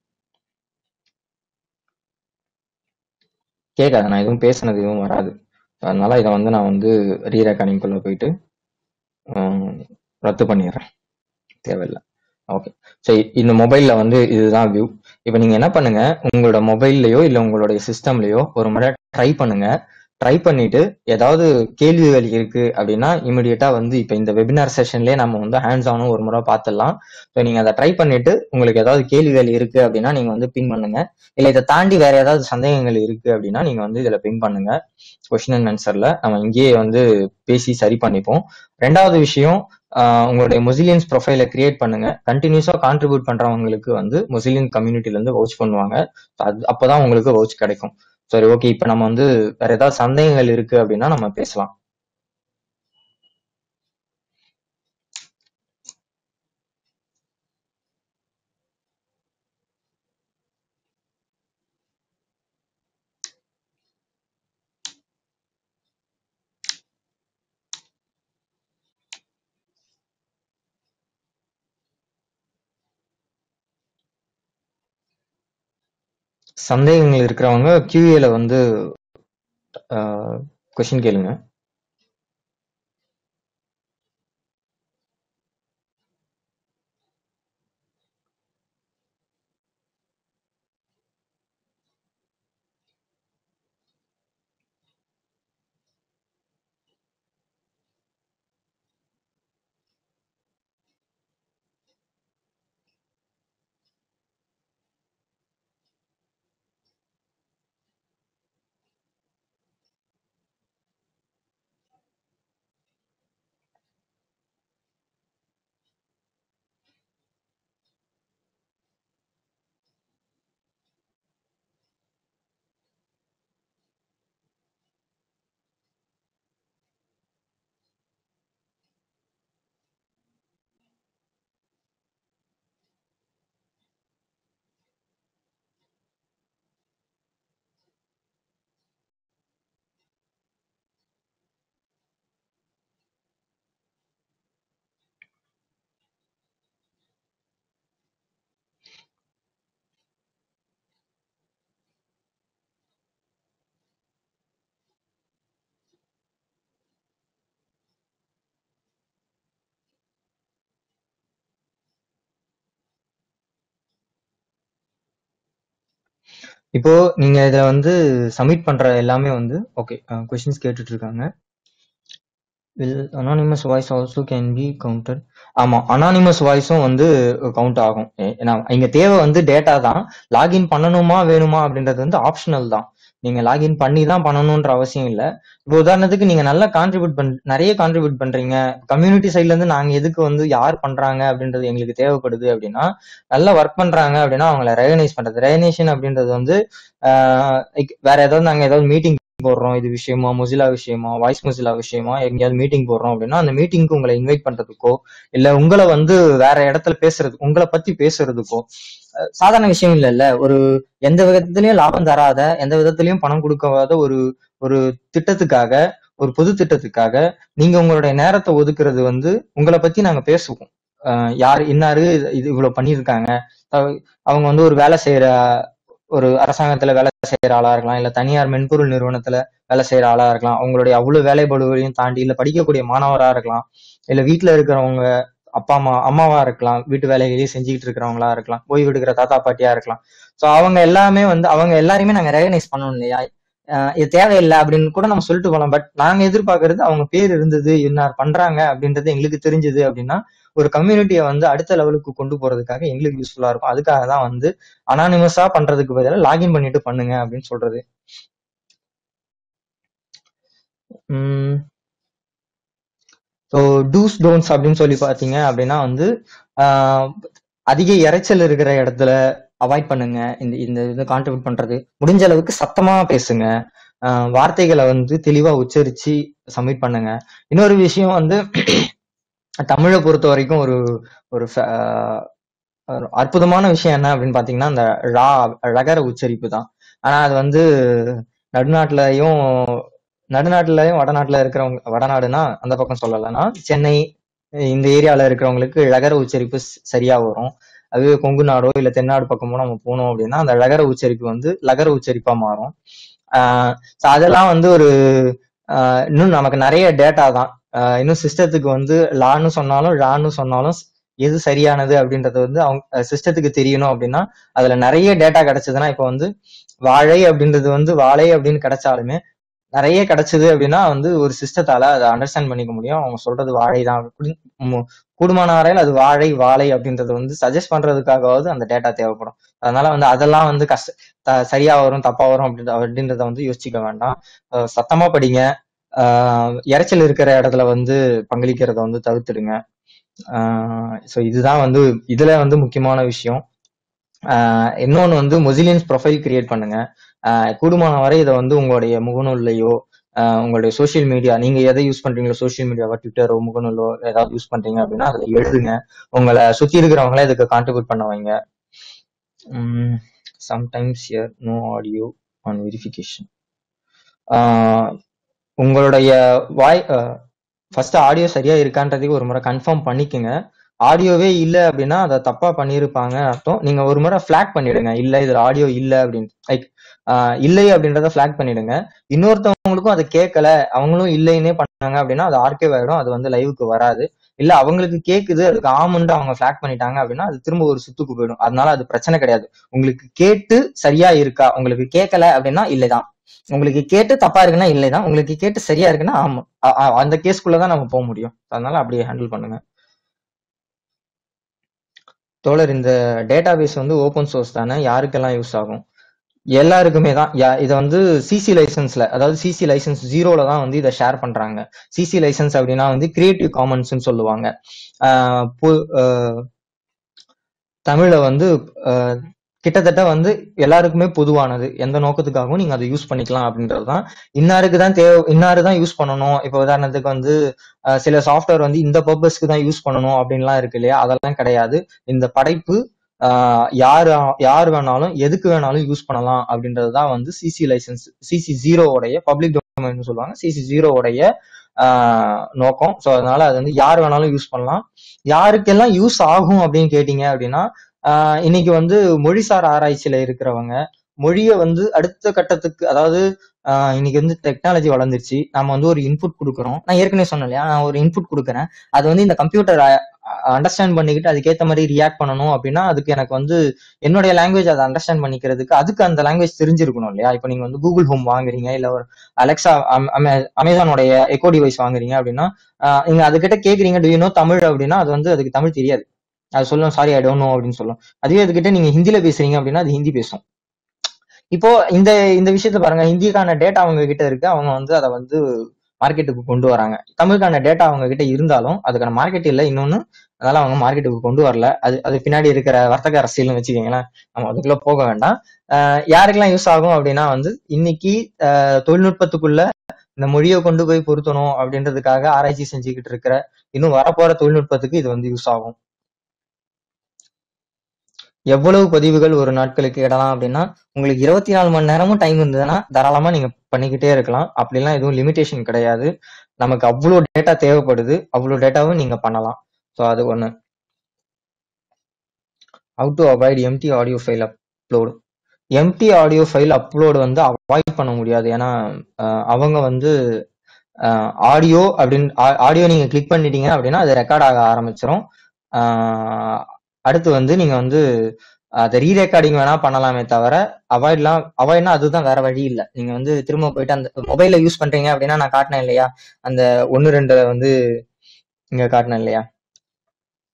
கேட்காது நான் எதுவும் பேசுனது எதுவும் வராது அதனால இதை வந்து நான் வந்து ரீ ரெக்கார்டிங்குள்ள போயிட்டு ஹம், ரத்து பண்ணிடுறேன் தேவையில்லை ஓகே ஸோ இந்த மொபைல்ல வந்து இதுதான் வியூ இப்போ நீங்க என்ன பண்ணுங்க உங்களோட மொபைல்லையோ இல்லை உங்களுடைய சிஸ்டம்லயோ ஒரு முறை ட்ரை பண்ணுங்க ட்ரை பண்ணிட்டு ஏதாவது கேள்விகள் இருக்கு அப்படின்னா இமிடியட்டா வந்து இப்போ இந்த வெபினார் செஷன்லயே நம்ம வந்து ஹேண்ட்ஸ் ஆனும் ஒரு முறை பார்த்துடலாம் ஸோ நீங்க அதை ட்ரை பண்ணிட்டு உங்களுக்கு ஏதாவது கேள்விகள் இருக்கு அப்படின்னா நீங்க வந்து பிங் பண்ணுங்க இல்லை இதை தாண்டி வேற ஏதாவது சந்தேகங்கள் இருக்கு அப்படின்னா நீங்க வந்து இதுல பிங் பண்ணுங்க கொஸ்டின் அண்ட் ஆன்சர்ல நம்ம இங்கேயே வந்து பேசி சரி பண்ணிப்போம் ரெண்டாவது விஷயம் ஆஹ் உங்களுடைய முசிலியன்ஸ் ப்ரொஃபைலை கிரியேட் பண்ணுங்க கண்டினியூஸா கான்ட்ரிபியூட் பண்றவங்களுக்கு வந்து முஸ்லீம் கம்யூனிட்டில இருந்து வவுச் பண்ணுவாங்க அது அப்பதான் உங்களுக்கு வவுச் கிடைக்கும் சரி ஓகே இப்போ நம்ம வந்து வேற ஏதாவது சந்தேகங்கள் இருக்கு அப்படின்னா நம்ம பேசலாம் சந்தேகங்கள் இருக்கிறவங்க கியூஏல வந்து கொஸ்டின் கேளுங்க இப்போ நீங்க இத வந்து சப்மிட் பண்ற எல்லாமே வந்து ஓகே கொஸ்டின்ஸ் கேட்டுட்டு இருக்காங்க will anonymous voice also can be counted ஆமா அனானிமஸ் வாய்ஸும் வந்து கவுண்ட் ஆகும் ஏ- ஏன்னா இங்க தேவை வந்து டேட்டா தான் லாகின் பண்ணணுமா வேணுமா அப்படின்றது வந்து ஆப்ஷனல் தான் நீங்க லாகின் பண்ணி தான் பண்ணணும்ன்ற அவசியம் இல்ல இப்போ உதாரணத்துக்கு நீங்க நல்லா கான்ட்ரிபியூட் பண் நிறைய கான்ட்ரிபியூட் பண்றீங்க கம்யூனிட்டி சைட்ல இருந்து நாங்க எதுக்கு வந்து யார் பண்றாங்க அப்படின்றது எங்களுக்கு தேவைப்படுது அப்படின்னா நல்லா ஒர்க் பண்றாங்க அப்படின்னா அவங்கள ரெகனைஸ் பண்றது ரெகனைசேஷன் அப்படின்றது வந்து ஆஹ் like வேற ஏதாவது நாங்க ஏதாவது மீட்டிங் போடுறோம் இது விஷயமா மொசிலா விஷயமா வாய்ஸ் மொசிலா விஷயமா எங்கேயாவது மீட்டிங் போடுறோம் அப்படின்னா அந்த மீட்டிங்க்கு உங்களை இன்வைட் பண்றதுக்கோ இல்ல உங்களை வந்து வேற இடத்துல பேசுறது உங்களை பத்தி பேசுறதுக்கோ அஹ் சாதாரண விஷயம் இல்லைல்ல ஒரு எந்த விதத்திலயும் லாபம் தராத எந்த விதத்திலயும் பணம் கொடுக்காத ஒரு ஒரு திட்டத்துக்காக ஒரு பொது திட்டத்துக்காக நீங்க உங்களுடைய நேரத்தை ஒதுக்குறது வந்து உங்களை பத்தி நாங்க பேசுவோம் அஹ் யார் இன்னாரு இது இது இவ்வளவு பண்ணியிருக்காங்க அஹ் அவங்க வந்து ஒரு வேலை செய்யற ஒரு அரசாங்கத்துல வேலை செய்யற ஆளா இருக்கலாம் இல்ல தனியார் மென்பொருள் நிறுவனத்துல வேலை செய்யற ஆளா இருக்கலாம் அவங்களுடைய அவ்வளவு வேலைப்படுவதையும் தாண்டி இல்ல படிக்கக்கூடிய மாணவரா இருக்கலாம் இல்ல வீட்டுல இருக்கிறவங்க அப்பா அம்மா அம்மாவா இருக்கலாம் வீட்டு வேலைகளையே செஞ்சுக்கிட்டு இருக்கிறவங்களா இருக்கலாம் ஓய்வு எடுக்கிற தாத்தா பாட்டியா இருக்கலாம் சோ அவங்க எல்லாமே வந்து அவங்க எல்லாரையுமே நாங்க ரெகனைஸ் பண்ணணும் இல்லையா அஹ் இது தேவையில்லை அப்படின்னு கூட நம்ம சொல்லிட்டு போலாம் பட் நாங்க எதிர்பார்க்கறது அவங்க பேர் இருந்தது இன்னார் பண்றாங்க அப்படின்றது எங்களுக்கு தெரிஞ்சது அப்படின்னா ஒரு கம்யூனிட்டியை வந்து அடுத்த லெவலுக்கு கொண்டு போறதுக்காக எங்களுக்கு யூஸ்ஃபுல்லா இருக்கும் அதுக்காக தான் வந்து அனானிமஸா பண்றதுக்கு பதிலாக லாகின் பண்ணிட்டு பண்ணுங்க அப்படின்னு சொல்றது ஸோ டூஸ் டோன்ஸ் அப்படின்னு சொல்லி பார்த்தீங்க அப்படின்னா வந்து ஆஹ் அதிக இரைச்சல் இருக்கிற இடத்துல அவாய்ட் பண்ணுங்க இந்த இந்த இது கான்ட்ரிபியூட் பண்றது முடிஞ்ச அளவுக்கு சத்தமா பேசுங்க ஆஹ் வார்த்தைகளை வந்து தெளிவா உச்சரிச்சு சப்மிட் பண்ணுங்க இன்னொரு விஷயம் வந்து தமிழை பொறுத்த வரைக்கும் ஒரு ஒரு ஃப- ஆஹ் ஒரு அற்புதமான விஷயம் என்ன அப்படின்னு பாத்தீங்கன்னா அந்த ழா ழகர உச்சரிப்பு தான் ஆனா அது வந்து நடுநாட்டுலயும் நடுநாட்டுலயும் வடநாட்டுல இருக்கிறவங்க வடநாடுனா அந்த பக்கம் சொல்லலைன்னா சென்னை இந்த ஏரியால இருக்கிறவங்களுக்கு ழகர உச்சரிப்பு ஸ்- சரியா வரும் அது கொங்கு நாடோ இல்ல தென்னாடு பக்கமோ நம்ம போனோம் அப்படின்னா அந்த ழகர உச்சரிப்பு வந்து லகர உச்சரிப்பா மாறும் ஆஹ் so அதெல்லாம் வந்து ஒரு ஆஹ் இன்னும் நமக்கு நிறைய டேட்டா தான் ஆஹ் இன்னும் சிஸ்டத்துக்கு வந்து லான்னு சொன்னாலும் ழான்னு சொன்னாலும் எது சரியானது அப்படின்றது வந்து அவங்க சிஸ்டத்துக்கு தெரியணும் அப்படின்னா அதுல நிறைய டேட்டா கிடைச்சதுன்னா இப்போ வந்து வாழை அப்படின்றது வந்து வாழை அப்படின்னு கிடைச்சாலுமே நிறைய கிடைச்சது அப்படின்னா வந்து ஒரு சிஸ்டத்தால அதை அண்டர்ஸ்டாண்ட் பண்ணிக்க முடியும் அவங்க சொல்றது வாழை தான் குடி- மு- கூடுமான வரையில் அது வாழை வாழை அப்படின்றது வந்து சஜஸ்ட் பண்றதுக்காகவாவது அந்த டேட்டா தேவைப்படும் அதனால வந்து அதெல்லாம் வந்து கஷ்ட த- சரியா வரும் தப்பா வரும் அப்படின்ற அப்படின்றத வந்து யோசிச்சுக்க வேண்டாம் அஹ் சத்தமா படிங்க ஆஹ் இரைச்சல் இருக்கிற இடத்துல வந்து பங்களிக்கிறத வந்து தவிர்த்துடுங்க ஸோ இதுதான் வந்து இதுல வந்து முக்கியமான விஷயம் ஆஹ் இன்னொன்னு வந்து மொசிலியன்ஸ் ப்ரொஃபைல் கிரியேட் பண்ணுங்க ஆஹ் கூடுமான வரை இதை வந்து உங்களுடைய முகநூல்லையோ ஆஹ் உங்களுடைய சோஷியல் மீடியா நீங்க எதை யூஸ் பண்றீங்களோ சோஷியல் மீடியாவோ ட்விட்டரோ முகநூலோ ஏதாவது யூஸ் பண்றீங்க அப்படின்னா அதுல எழுதுங்க உங்களை சுத்தி இருக்கிறவங்களே இதுக்கு கான்ட்ரிபியூட் பண்ண வைங்க sometimes here no audio on verification உங்களுடைய வாய் ஃபர்ஸ்ட் ஆடியோ சரியா இருக்கான்றதையும் ஒரு முறை கன்ஃபார்ம் பண்ணிக்கோங்க ஆடியோவே இல்ல அப்படின்னா அதை தப்பா பண்ணியிருப்பாங்க அர்த்தம் நீங்க ஒரு முறை ஃபிளாக் பண்ணிடுங்க இல்ல இதுல ஆடியோ இல்ல அப்படின்னு லைக் இல்லை அப்படின்றத ஃபிளாக் பண்ணிடுங்க இன்னொருத்தவங்களுக்கும் அது கேட்கல அவங்களும் இல்லைன்னே பண்ணாங்க அப்படின்னா அது ஆர்கேவ் ஆயிடும் அது வந்து லைவுக்கு வராது இல்ல அவங்களுக்கு கேக்குது அதுக்கு ஆமுன்ட்டு அவங்க ஃபிளாக் பண்ணிட்டாங்க அப்படின்னா அது திரும்ப ஒரு சுத்துக்கு போயிடும் அதனால அது பிரச்சனை கிடையாது உங்களுக்கு கேட்டு சரியா இருக்கா உங்களுக்கு கேட்கல அப்படின்னா இல்லைதான் உங்களுக்கு கேட்டு தப்பா இருக்குன்னா இல்லைதான் உங்களுக்கு கேட்டு சரியா இருக்குன்னா ஆமா அ- அ- அந்த கேஸ்க்குள்ளதான் நம்ம போக முடியும் அதனால அப்படியே ஹேண்டில் பண்ணுங்க தோழர் இந்த டேட்டாபேஸ் வந்து ஓப்பன் சோர்ஸ் தானே யாருக்கெல்லாம் யூஸ் ஆகும் எல்லாருக்குமே தான் யா- இதை வந்து சிசி லைசன்ஸ்ல அதாவது சிசி லைசன்ஸ் ஜீரோல தான் வந்து இதை ஷேர் பண்றாங்க சிசி லைசன்ஸ் அப்படின்னா வந்து கிரியேட்டிவ் காமன்ஸ்னு சொல்லுவாங்க ஆஹ் பு- ஆஹ் தமிழ்ல வந்து ஆஹ் கிட்டத்தட்ட வந்து எல்லாருக்குமே பொதுவானது எந்த நோக்கத்துக்காகவும் நீங்க அதை யூஸ் பண்ணிக்கலாம் அப்படின்றது தான் இன்னாருக்கு தான் தேவை இன்னாரு தான் யூஸ் பண்ணணும் இப்போ உதாரணத்துக்கு வந்து ஆஹ் சில சாஃப்ட்வேர் வந்து இந்த பர்பஸ்க்கு தான் யூஸ் பண்ணணும் அப்படின்லாம் இருக்கு இல்லையா அதெல்லாம் கிடையாது இந்த படைப்பு ஆஹ் யாரு யார் வேணாலும் எதுக்கு வேணாலும் யூஸ் பண்ணலாம் அப்படின்றது தான் வந்து சிசி லைசன்ஸ் சிசி ஜீரோவுடைய பப்ளிக் டொமைன் சொல்லுவாங்க சிசி ஜீரோவுடைய நோக்கம் ஸோ அதனால அது வந்து யார் வேணாலும் யூஸ் பண்ணலாம் யாருக்கெல்லாம் யூஸ் ஆகும் அப்படின்னு கேட்டீங்க அப்படின்னா ஆஹ் இன்னைக்கு வந்து மொழிசார் ஆராய்ச்சியில இருக்கிறவங்க மொழியை வந்து அடுத்த கட்டத்துக்கு அதாவது ஆஹ் இன்னைக்கு வந்து டெக்னாலஜி வளர்ந்துருச்சு நம்ம வந்து ஒரு இன்புட் கொடுக்குறோம் நான் ஏற்கனவே சொன்னேன் இல்லையா நான் ஒரு இன்புட் கொடுக்குறேன் அது வந்து இந்த கம்ப்யூட்டர் அண்டர்ஸ்டாண்ட் பண்ணிக்கிட்டு அதுக்கேற்ற மாதிரி ரியாக்ட் பண்ணணும் அப்படின்னா அதுக்கு எனக்கு வந்து என்னுடைய லாங்குவேஜ் அதை அண்டர்ஸ்டாண்ட் பண்ணிக்கிறதுக்கு அதுக்கு அந்த லாங்குவேஜ் தெரிஞ்சிருக்கணும் இல்லையா இப்போ நீங்க வந்து கூகுள் ஹோம் வாங்குறீங்க இல்ல ஒரு அலெக்சா அமேசானோடைய எக்கோ டிவைஸ் வாங்குறீங்க அப்படின்னா ஆஹ் நீங்க அதுகிட்ட கேக்குறீங்க டு நோ தமிழ் அப்படின்னா அது வந்து அதுக்கு தமிழ் தெரியாது அது சொல்லும் சாரி ஐ டோன்ட் நோ அப்படின்னு சொல்லும் அதுவே அதுகிட்ட நீங்க ஹிந்தில பேசுறீங்க அப்படின்னா அது ஹிந்தி பேசும் இப்போ இந்த இந்த விஷயத்த பாருங்க ஹிந்திக்கான டேட்டா அவங்க கிட்ட இருக்கு அவங்க வந்து அதை வந்து மார்க்கெட்டுக்கு கொண்டு வராங்க தமிழுக்கான டேட்டா அவங்க கிட்ட இருந்தாலும் அதுக்கான மார்க்கெட் இல்லை இன்னொன்னு அதனால அவங்க மார்க்கெட்டுக்கு கொண்டு வரல அது அது பின்னாடி இருக்கிற வர்த்தக அரசியல்னு வச்சுக்கோங்களேன் நம்ம அதுக்குள்ள போக வேண்டாம் ஆஹ் யாருக்கெல்லாம் யூஸ் ஆகும் அப்படின்னா வந்து இன்னைக்கு ஆஹ் தொழில்நுட்பத்துக்குள்ள இந்த மொழியை கொண்டு போய் பொருத்தணும் அப்படின்றதுக்காக ஆராய்ச்சி செஞ்சுக்கிட்டு இருக்கிற இன்னும் வரப்போற தொழில்நுட்பத்துக்கு இது வந்து யூஸ் ஆகும் எவ்வளவு பதிவுகள் ஒரு நாட்களுக்கு இடலாம் அப்படின்னா உங்களுக்கு இருபத்தி நாலு மணி நேரமும் டைம் இருந்ததுன்னா தாராளமா நீங்க பண்ணிக்கிட்டே இருக்கலாம் அப்படிலாம் எதுவும் லிமிடேஷன் கிடையாது நமக்கு அவ்வளோ டேட்டா தேவைப்படுது அவ்வளோ டேட்டாவும் நீங்க பண்ணலாம் ஸோ அது ஒண்ணு how to avoid empty audio file upload empty audio file upload வந்து அவாய்ட் பண்ண முடியாது ஏன்னா அஹ், அவங்க வந்து ஆடியோ அப்படின்னு ஆடியோ நீங்க கிளிக் பண்ணிட்டீங்க அப்படின்னா அது ரெக்கார்ட் ஆக ஆரம்பிச்சிரும் ஆஹ், அடுத்து வந்து நீங்க வந்து அதை ரீரெக்கார்டிங் வேணா பண்ணலாமே தவிர அவாய்ட்லாம் அவாய்ட்னா அதுதான் வேற வழி இல்லை நீங்க வந்து திரும்ப போயிட்டு அந்த மொபைல்ல யூஸ் பண்றீங்க அப்படின்னா நான் காட்டினேன் இல்லையா அந்த ஒன்னு ரெண்டு வந்து இங்க காட்டினேன் இல்லையா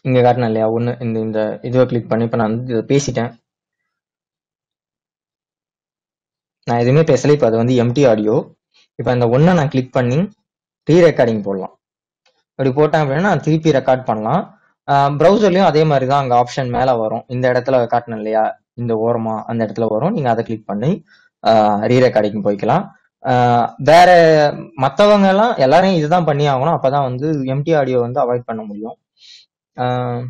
இங்க காட்டினேன் இல்லையா ஒண்ணு இந்த இந்த இதுவை கிளிக் பண்ணி இப்ப நான் வந்து இதை பேசிட்டேன் நான் எதுவுமே பேசல இப்ப அது வந்து எம்டி ஆடியோ இப்ப இந்த ஒன்னை நான் கிளிக் பண்ணி ரீ ரெக்கார்டிங் போடலாம் அப்படி போட்டேன் அப்படின்னா நான் திருப்பி ரெக்கார்ட் பண்ணலாம் ப்ரௌசர்லயும் அதே மாதிரி தான் அங்க ஆப்ஷன் மேல வரும் இந்த இடத்துல காட்டணும் இல்லையா இந்த ஓரமா அந்த இடத்துல வரும் நீங்க அதை கிளிக் பண்ணி ரீ ரெக்கார்டிங் போய்க்கலாம் ஆஹ் வேற மத்தவங்க எல்லாம் எல்லாரையும் இதுதான் பண்ணி ஆகணும் அப்பதான் வந்து எம்டி ஆடியோ வந்து அவாய்ட் பண்ண முடியும் ஆஹ்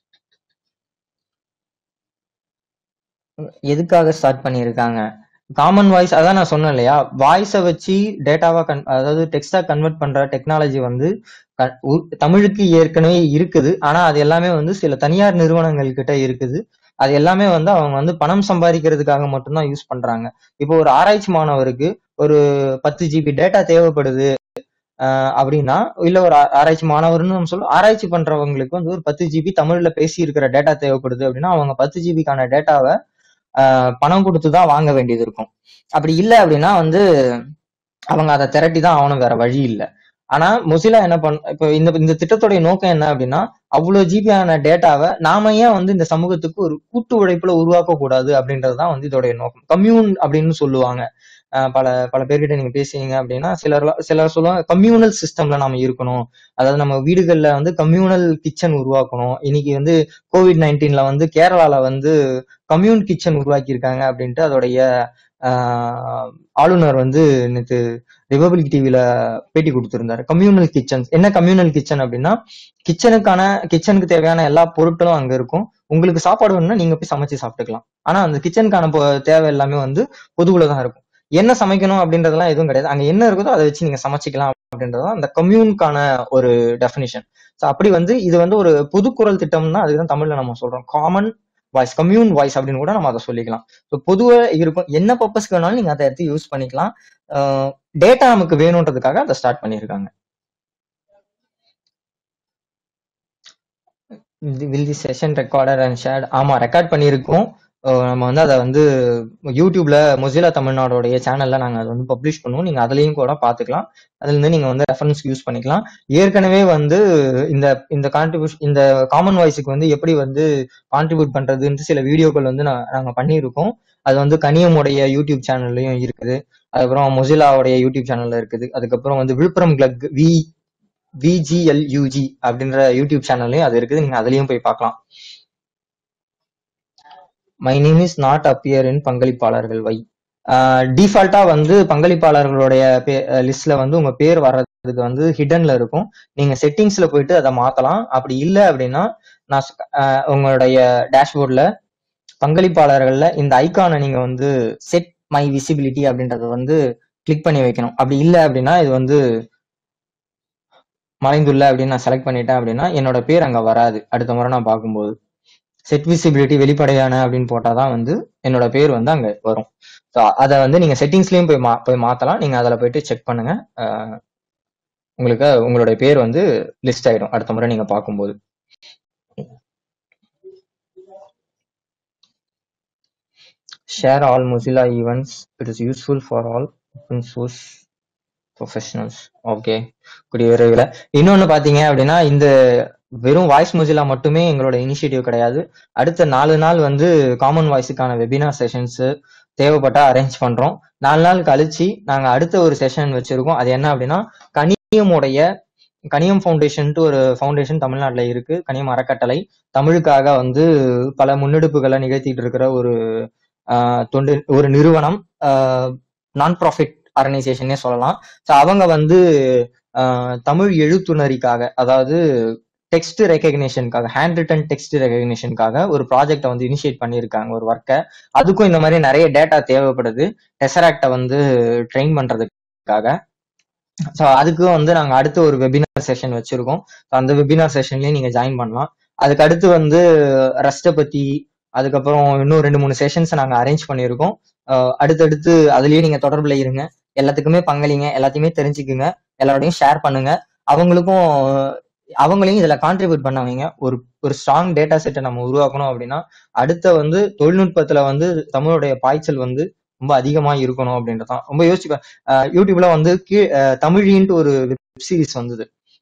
எதுக்காக ஸ்டார்ட் பண்ணியிருக்காங்க காமன் வாய்ஸ் அதான் நான் சொன்னேன் இல்லையா வாய்ஸை வச்சு டேட்டாவா கன் அதாவது டெக்ஸ்டா கன்வெர்ட் பண்ற டெக்னாலஜி வந்து க- உ- தமிழுக்கு ஏற்கனவே இருக்குது ஆனா அது எல்லாமே வந்து சில தனியார் நிறுவனங்கள் கிட்ட இருக்குது அது எல்லாமே வந்து அவங்க வந்து பணம் சம்பாதிக்கிறதுக்காக மட்டும்தான் யூஸ் பண்றாங்க இப்போ ஒரு ஆராய்ச்சி மாணவருக்கு ஒரு பத்து ஜிபி டேட்டா தேவைப்படுது ஆஹ் அப்படின்னா இல்ல ஒரு ஆ- ஆராய்ச்சி மாணவர்னு நம்ம சொல்ல ஆராய்ச்சி பண்றவங்களுக்கு வந்து ஒரு பத்து ஜிபி தமிழ்ல பேசி இருக்கிற டேட்டா தேவைப்படுது அப்படின்னா அவங்க பத்து ஜிபிக்கான டேட்டாவை பணம் கொடுத்து தான் வாங்க வேண்டியது இருக்கும் அப்படி இல்லை அப்படின்னா வந்து அவங்க அதை திரட்டி தான் ஆகணும் வேற வழி இல்லை ஆனா மொசிலா என்ன பண்ண இப்போ இந்த இந்த திட்டத்துடைய நோக்கம் என்ன அப்படின்னா அவ்வளவு ஜிபியான டேட்டாவை நாம ஏன் வந்து இந்த சமூகத்துக்கு ஒரு கூட்டு உழைப்புல உருவாக்க கூடாது அப்படின்றதுதான் வந்து இதோடைய நோக்கம் கம்யூன் அப்படின்னு சொல்லுவாங்க அஹ் பல பல பேர்கிட்ட நீங்க பேசுனீங்க அப்படின்னா சிலர் சிலர் சொல்லுவாங்க கம்யூனல் சிஸ்டம்ல நாம இருக்கணும் அதாவது நம்ம வீடுகள்ல வந்து கம்யூனல் கிச்சன் உருவாக்கணும் இன்னைக்கு வந்து கோவிட் நைன்டீன்ல வந்து கேரளால வந்து கம்யூன் கிச்சன் உருவாக்கி இருக்காங்க அப்படின்ட்டு அதோடைய ஆஹ், ஆளுநர் வந்து நேற்று ரிபப்ளிக் டிவில பேட்டி கொடுத்திருந்தாரு கம்யூனல் கிச்சன் என்ன கம்யூனல் கிச்சன் அப்படின்னா கிச்சனுக்கான கிச்சனுக்கு தேவையான எல்லா பொருட்களும் அங்க இருக்கும் உங்களுக்கு சாப்பாடு வேணும்னா நீங்க போய் சமைச்சு சாப்பிட்டுக்கலாம் ஆனா அந்த கிச்சனுக்கான பொ- தேவை எல்லாமே வந்து பொதுவுல தான் இருக்கும் என்ன சமைக்கணும் அப்படின்றதெல்லாம் எதுவும் கிடையாது அங்க என்ன இருக்குதோ அதை வச்சு நீங்க சமைச்சிக்கலாம் அப்படின்றதுதான் அந்த கம்யூனுக்கான ஒரு டெஃபினிஷன் ஸோ அப்படி வந்து இது வந்து ஒரு பொதுக்குரல் திட்டம்னா அதுதான் தமிழ்ல நம்ம சொல்றோம் காமன் வாய்ஸ் கம்யூன் வாய்ஸ் அப்படின்னு கூட நம்ம அதை சொல்லிக்கலாம் ஸோ பொதுவா இருக்கும் என்ன பர்பஸ்க்கு வேணாலும் நீங்க அதை எடுத்து யூஸ் பண்ணிக்கலாம் டேட்டா நமக்கு வேணுன்றதுக்காக அதை ஸ்டார்ட் பண்ணியிருக்காங்க will the session recorder and shared ஆமா ரெக்கார்ட் பண்ணியிருக்கோம் அஹ் நம்ம வந்து அதை வந்து யூடியூப்ல மொசிலா தமிழ்நாடோடைய சேனல்ல நாங்க அதை வந்து பப்ளிஷ் பண்ணுவோம் நீங்க அதுலயும் கூட பாத்துக்கலாம் அதுல இருந்து நீங்க வந்து ரெஃபரன்ஸ் யூஸ் பண்ணிக்கலாம் ஏற்கனவே வந்து இந்த இந்த கான்ட்ரிபியூஷன் இந்த காமன் வாய்ஸுக்கு வந்து எப்படி வந்து கான்ட்ரிபியூட் பண்றதுன்ட்டு சில வீடியோக்கள் வந்து நான் நாங்க பண்ணியிருக்கோம் அது வந்து கனியமுடைய யூடியூப் சேனல்லையும் இருக்குது அதுக்கப்புறம் மொசிலாவுடைய யூடியூப் சேனல்ல இருக்குது அதுக்கப்புறம் வந்து விழுப்புரம் கிளக் வி விஜிஎல்யூஜி அப்படின்ற யூடியூப் சேனல்லையும் அது இருக்குது நீங்க அதுலயும் போய் பார்க்கலாம் my name is not appear in பங்களிப்பாளர்கள் வை டிஃபால்ட்டா வந்து பங்களிப்பாளர்களுடைய லிஸ்ட்ல வந்து உங்க பேர் வர்றதுக்கு வந்து ஹிடன்ல இருக்கும் நீங்க செட்டிங்ஸ்ல போயிட்டு அதை மாத்தலாம் அப்படி இல்லை அப்படின்னா நான் சொ- ஆஹ் உங்களுடைய டேஷ்போர்ட்ல பங்களிப்பாளர்கள்ல இந்த ஐகானை நீங்க வந்து செட் மை விசிபிலிட்டி அப்படின்றத வந்து கிளிக் பண்ணி வைக்கணும் அப்படி இல்லை அப்படின்னா இது வந்து மறைந்துள்ள அப்படின்னு நான் செலக்ட் பண்ணிட்டேன் அப்படின்னா என்னோட பேர் அங்க வராது அடுத்த முறை நான் பார்க்கும்போது செட் விசிபிலிட்டி வெளிப்படையான அப்படின்னு போட்டாதான் வந்து என்னோட பேர் வந்து அங்க வரும் ஸோ அதை வந்து நீங்க செட்டிங்ஸ்லயும் போய் மா போய் மாத்தலாம் நீங்க அதில் போயிட்டு செக் பண்ணுங்க அஹ் உங்களுக்கு உங்களுடைய பேர் வந்து லிஸ்ட் ஆயிடும் அடுத்த முறை நீங்க பார்க்கும்போது share all Mozilla events it is useful for all open source professionals okay கூடிய விரைவில் இன்னொன்னு பாத்தீங்க அப்படின்னா இந்த வெறும் வாய்ஸ் மொசிலா மட்டுமே எங்களோட இனிஷியேட்டிவ் கிடையாது அடுத்த நாலு நாள் வந்து காமன் வாய்ஸுக்கான வெபினார் செஷன்ஸ் தேவைப்பட்டா அரேஞ்ச் பண்றோம் நாலு நாள் கழிச்சு நாங்க அடுத்த ஒரு செஷன் வச்சிருக்கோம் அது என்ன அப்படின்னா கனியமுடைய கனியம் ஃபவுண்டேஷன்ட்டு ஒரு ஃபவுண்டேஷன் தமிழ்நாட்டுல இருக்கு கனியம் அறக்கட்டளை தமிழுக்காக வந்து பல முன்னெடுப்புகளை நிகழ்த்திட்டு இருக்கிற ஒரு ஆஹ், தொண்டு ஒரு நிறுவனம் நான் ப்ராஃபிட் ஆர்கனைசேஷனே சொல்லலாம் ஸோ அவங்க வந்து ஆஹ், தமிழ் எழுத்துணரிக்காக அதாவது டெக்ஸ்ட் ரெகக்னிஷனுக்காக ஹேண்ட் ரிட்டன் டெக்ஸ்ட் ரெகக்னிஷனுக்காக ஒரு ப்ராஜெக்டை வந்து இனிஷியேட் பண்ணியிருக்காங்க ஒரு ஒர்க்கை அதுக்கும் இந்த மாதிரி நிறைய டேட்டா தேவைப்படுது டெசராக்டை வந்து ட்ரெயின் பண்றதுக்காக ஸோ அதுக்கும் வந்து நாங்க அடுத்து ஒரு வெபினார் செஷன் வச்சிருக்கோம் So அந்த வெபினார் செஷன்லயும் நீங்க ஜாயின் பண்ணலாம் அதுக்கு அடுத்து வந்து ரஸ்ட்டை பத்தி அதுக்கப்புறம் இன்னும் ரெண்டு மூணு செஷன்ஸ் நாங்க அரேஞ்ச் பண்ணியிருக்கோம் அஹ் அடுத்தடுத்து அதுலயே நீங்க தொடர்புல இருங்க எல்லாத்துக்குமே பங்களிங்க எல்லாத்தையுமே தெரிஞ்சுக்குங்க எல்லாரோடையும் ஷேர் பண்ணுங்க அவங்களுக்கும் அவங்களையும் இதுல கான்ட்ரிபியூட் பண்ண வைங்க ஒரு ஒரு ஸ்ட்ராங் டேட்டா செட்டை நம்ம உருவாக்கணும் அப்படின்னா அடுத்த வந்து தொழில்நுட்பத்துல வந்து தமிழுடைய பாய்ச்சல் வந்து ரொம்ப அதிகமா இருக்கணும் அப்படின்றதான் ரொம்ப யோசிச்சு பா- அஹ் யூடியூப்ல வந்து கீ அஹ் தமிழின்ட்டு ஒரு வெப் சீரிஸ் வந்தது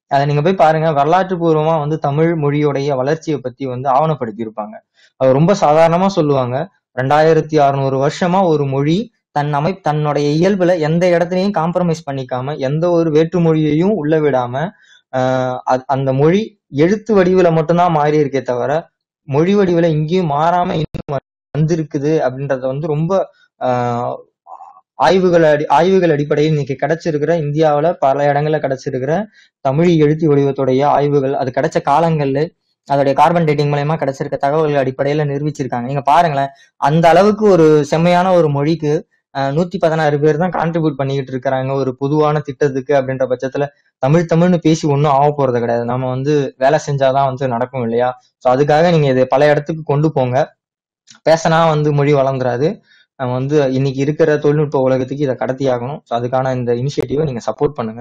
அதை நீங்க போய் பாருங்க வரலாற்று பூர்வமா வந்து தமிழ் மொழியோடைய வளர்ச்சியை பத்தி வந்து ஆவணப்படுத்தி இருப்பாங்க அது ரொம்ப சாதாரணமா சொல்லுவாங்க ரெண்டாயிரத்தி அறுநூறு வருஷமா ஒரு மொழி தன் அமை தன்னுடைய இயல்புல எந்த இடத்துலயும் காம்ப்ரமைஸ் பண்ணிக்காம எந்த ஒரு வேற்று மொழியையும் உள்ள விடாம ஆஹ் அ- அந்த மொழி எழுத்து வடிவுல மட்டும்தான் மாறி இருக்கே தவிர மொழி வடிவுல இங்கேயும் மாறாம இன்னும் வந்திருக்குது அப்படின்றத வந்து ரொம்ப ஆஹ் ஆய்வுகள் அடி ஆய்வுகள் அடிப்படையில் இன்னைக்கு கிடைச்சிருக்கிற இந்தியாவுல பல இடங்கள்ல கிடைச்சிருக்கிற தமிழ் எழுத்து வடிவத்துடைய ஆய்வுகள் அது கிடைச்ச காலங்கள்ல அதோடைய கார்பன் டேட்டிங் மூலயமா கிடைச்சிருக்க தகவல்கள் அடிப்படையில நிரூபிச்சிருக்காங்க நீங்க பாருங்களேன் அந்த அளவுக்கு ஒரு செம்மையான ஒரு மொழிக்கு ஆஹ் நூத்தி பதினாறு பேர் தான் கான்ட்ரிபியூட் பண்ணிக்கிட்டு இருக்கிறாங்க ஒரு பொதுவான திட்டத்துக்கு அப்படின்ற பட்சத்துல தமிழ் தமிழ்னு பேசி ஒன்றும் ஆக போறது கிடையாது நம்ம வந்து வேலை செஞ்சாதான் வந்து நடக்கும் இல்லையா ஸோ அதுக்காக நீங்க இதை பல இடத்துக்கு கொண்டு போங்க பேசினா வந்து மொழி வளர்ந்துராது நம்ம வந்து இன்னைக்கு இருக்கிற தொழில்நுட்ப உலகத்துக்கு இதை கடத்தி ஆகணும் ஸோ அதுக்கான இந்த இனிஷியேட்டிவை நீங்க சப்போர்ட் பண்ணுங்க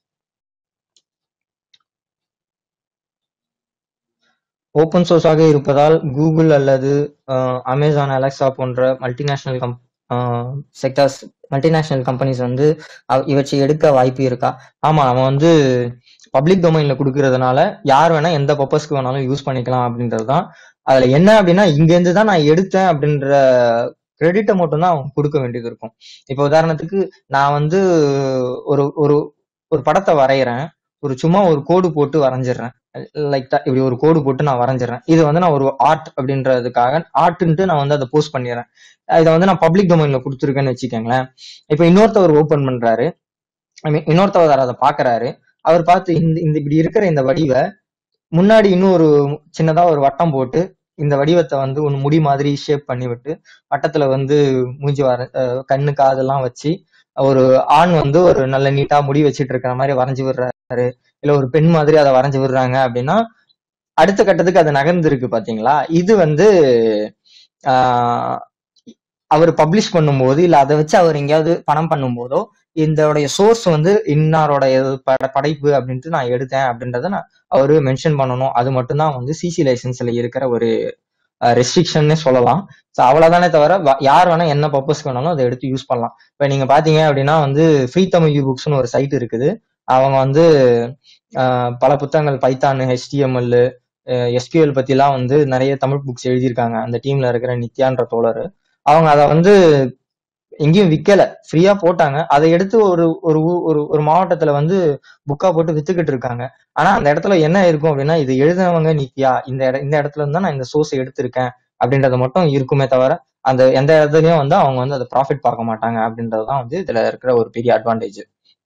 ஓப்பன் சோர்ஸாக இருப்பதால் கூகுள் அல்லது அமேசான் அலெக்சா போன்ற மல்டிநேஷனல் கம் செக்டர்ஸ் மல்டிநேஷனல் கம்பெனிஸ் வந்து அவ- இவற்றை எடுக்க வாய்ப்பு இருக்கா ஆமா அவன் வந்து பப்ளிக் டொமைன்ல கொடுக்கறதுனால யார் வேணா எந்த பர்பஸ்க்கு வேணாலும் யூஸ் பண்ணிக்கலாம் அப்படின்றது தான் அதுல என்ன அப்படின்னா இங்க இருந்து தான் நான் எடுத்தேன் அப்படின்ற கிரெடிட்டை மட்டும் தான் அவன் கொடுக்க வேண்டியது இருக்கும் இப்போ உதாரணத்துக்கு நான் வந்து ஒரு ஒரு ஒரு படத்தை வரைகிறேன் ஒரு சும்மா ஒரு கோடு போட்டு வரைஞ்சிடுறேன் லைக் இப்படி ஒரு கோடு போட்டு நான் வரைஞ்சிடுறேன் இது வந்து நான் ஒரு ஆர்ட் அப்படின்றதுக்காக ஆர்ட்ன்ட்டு நான் வந்து அதை போஸ்ட் பண்ணிடுறேன் இதை வந்து நான் பப்ளிக் டொமைன்ல கொடுத்துருக்கேன்னு வச்சுக்கோங்களேன் இப்போ இன்னொருத்தவர் ஓபன் பண்றாரு I mean, இன்னொருத்தவர் அதை பாக்குறாரு அவர் பார்த்து இந்த இந்த இப்படி இருக்கிற இந்த வடிவை முன்னாடி இன்னும் ஒரு சின்னதா ஒரு வட்டம் போட்டு இந்த வடிவத்தை வந்து ஒன்று முடி மாதிரி ஷேப் பண்ணி விட்டு வட்டத்துல வந்து மூஞ்சி வர அஹ் கண்ணு காதெல்லாம் வச்சு ஒரு ஆண் வந்து ஒரு நல்ல நீட்டா முடி வச்சிட்டு இருக்கிற மாதிரி வரைஞ்சு விடுறாரு இல்ல ஒரு பெண் மாதிரி அதை வரைஞ்சு விடுறாங்க அப்படின்னா அடுத்த கட்டத்துக்கு அது நகர்ந்துருக்கு பாத்தீங்களா இது வந்து ஆஹ் அவர் பப்ளிஷ் பண்ணும்போது இல்ல அதை வச்சு அவர் எங்கேயாவது பணம் பண்ணும்போதோ இதோடைய சோர்ஸ் வந்து இன்னாரோட இது பட- படைப்பு அப்படின்ட்டு நான் எடுத்தேன் அப்படின்றத நான் அவரு மென்ஷன் பண்ணணும் அது மட்டும்தான் வந்து சிசி லைசன்ஸ்ல இருக்கிற ஒரு ரெஸ்ட்ரிக்ஷன்னே சொல்லலாம் ஸோ அவ்வளவுதானே தவிர வ- யார் வேணா என்ன பர்பஸ்க்கு வேணாலும் அதை எடுத்து யூஸ் பண்ணலாம் இப்போ நீங்க பாத்தீங்க அப்படின்னா வந்து ஃப்ரீ தமிழ் யூ புக்ஸ்னு ஒரு சைட் இருக்குது அவங்க வந்து ஆஹ் பல புத்தகங்கள் பைத்தான் ஹெச்டிஎம்எல் எஸ்கியூஎல் பத்திலாம் வந்து நிறைய தமிழ் புக்ஸ் எழுதியிருக்காங்க அந்த டீம்ல இருக்கிற நித்யான்ற தோழர் அவங்க அதை வந்து எங்கேயும் விக்கல ஃப்ரீயா போட்டாங்க அதை எடுத்து ஒரு ஒரு ஊ- ஒரு ஒரு மாவட்டத்துல வந்து புக்கா போட்டு வித்துக்கிட்டு இருக்காங்க ஆனா அந்த இடத்துல என்ன இருக்கும் அப்படின்னா இது எழுதினவங்க நித்யா இந்த இட இந்த இடத்துல இருந்து தான் நான் இந்த சோர்ஸ் எடுத்திருக்கேன் அப்படின்றது மட்டும் இருக்குமே தவிர அந்த எந்த இடத்துலயும் வந்து அவங்க வந்து அதை ப்ராஃபிட் பார்க்க மாட்டாங்க அப்படின்றது தான் வந்து இதுல இருக்கிற ஒரு பெரிய அட்வான்டேஜ்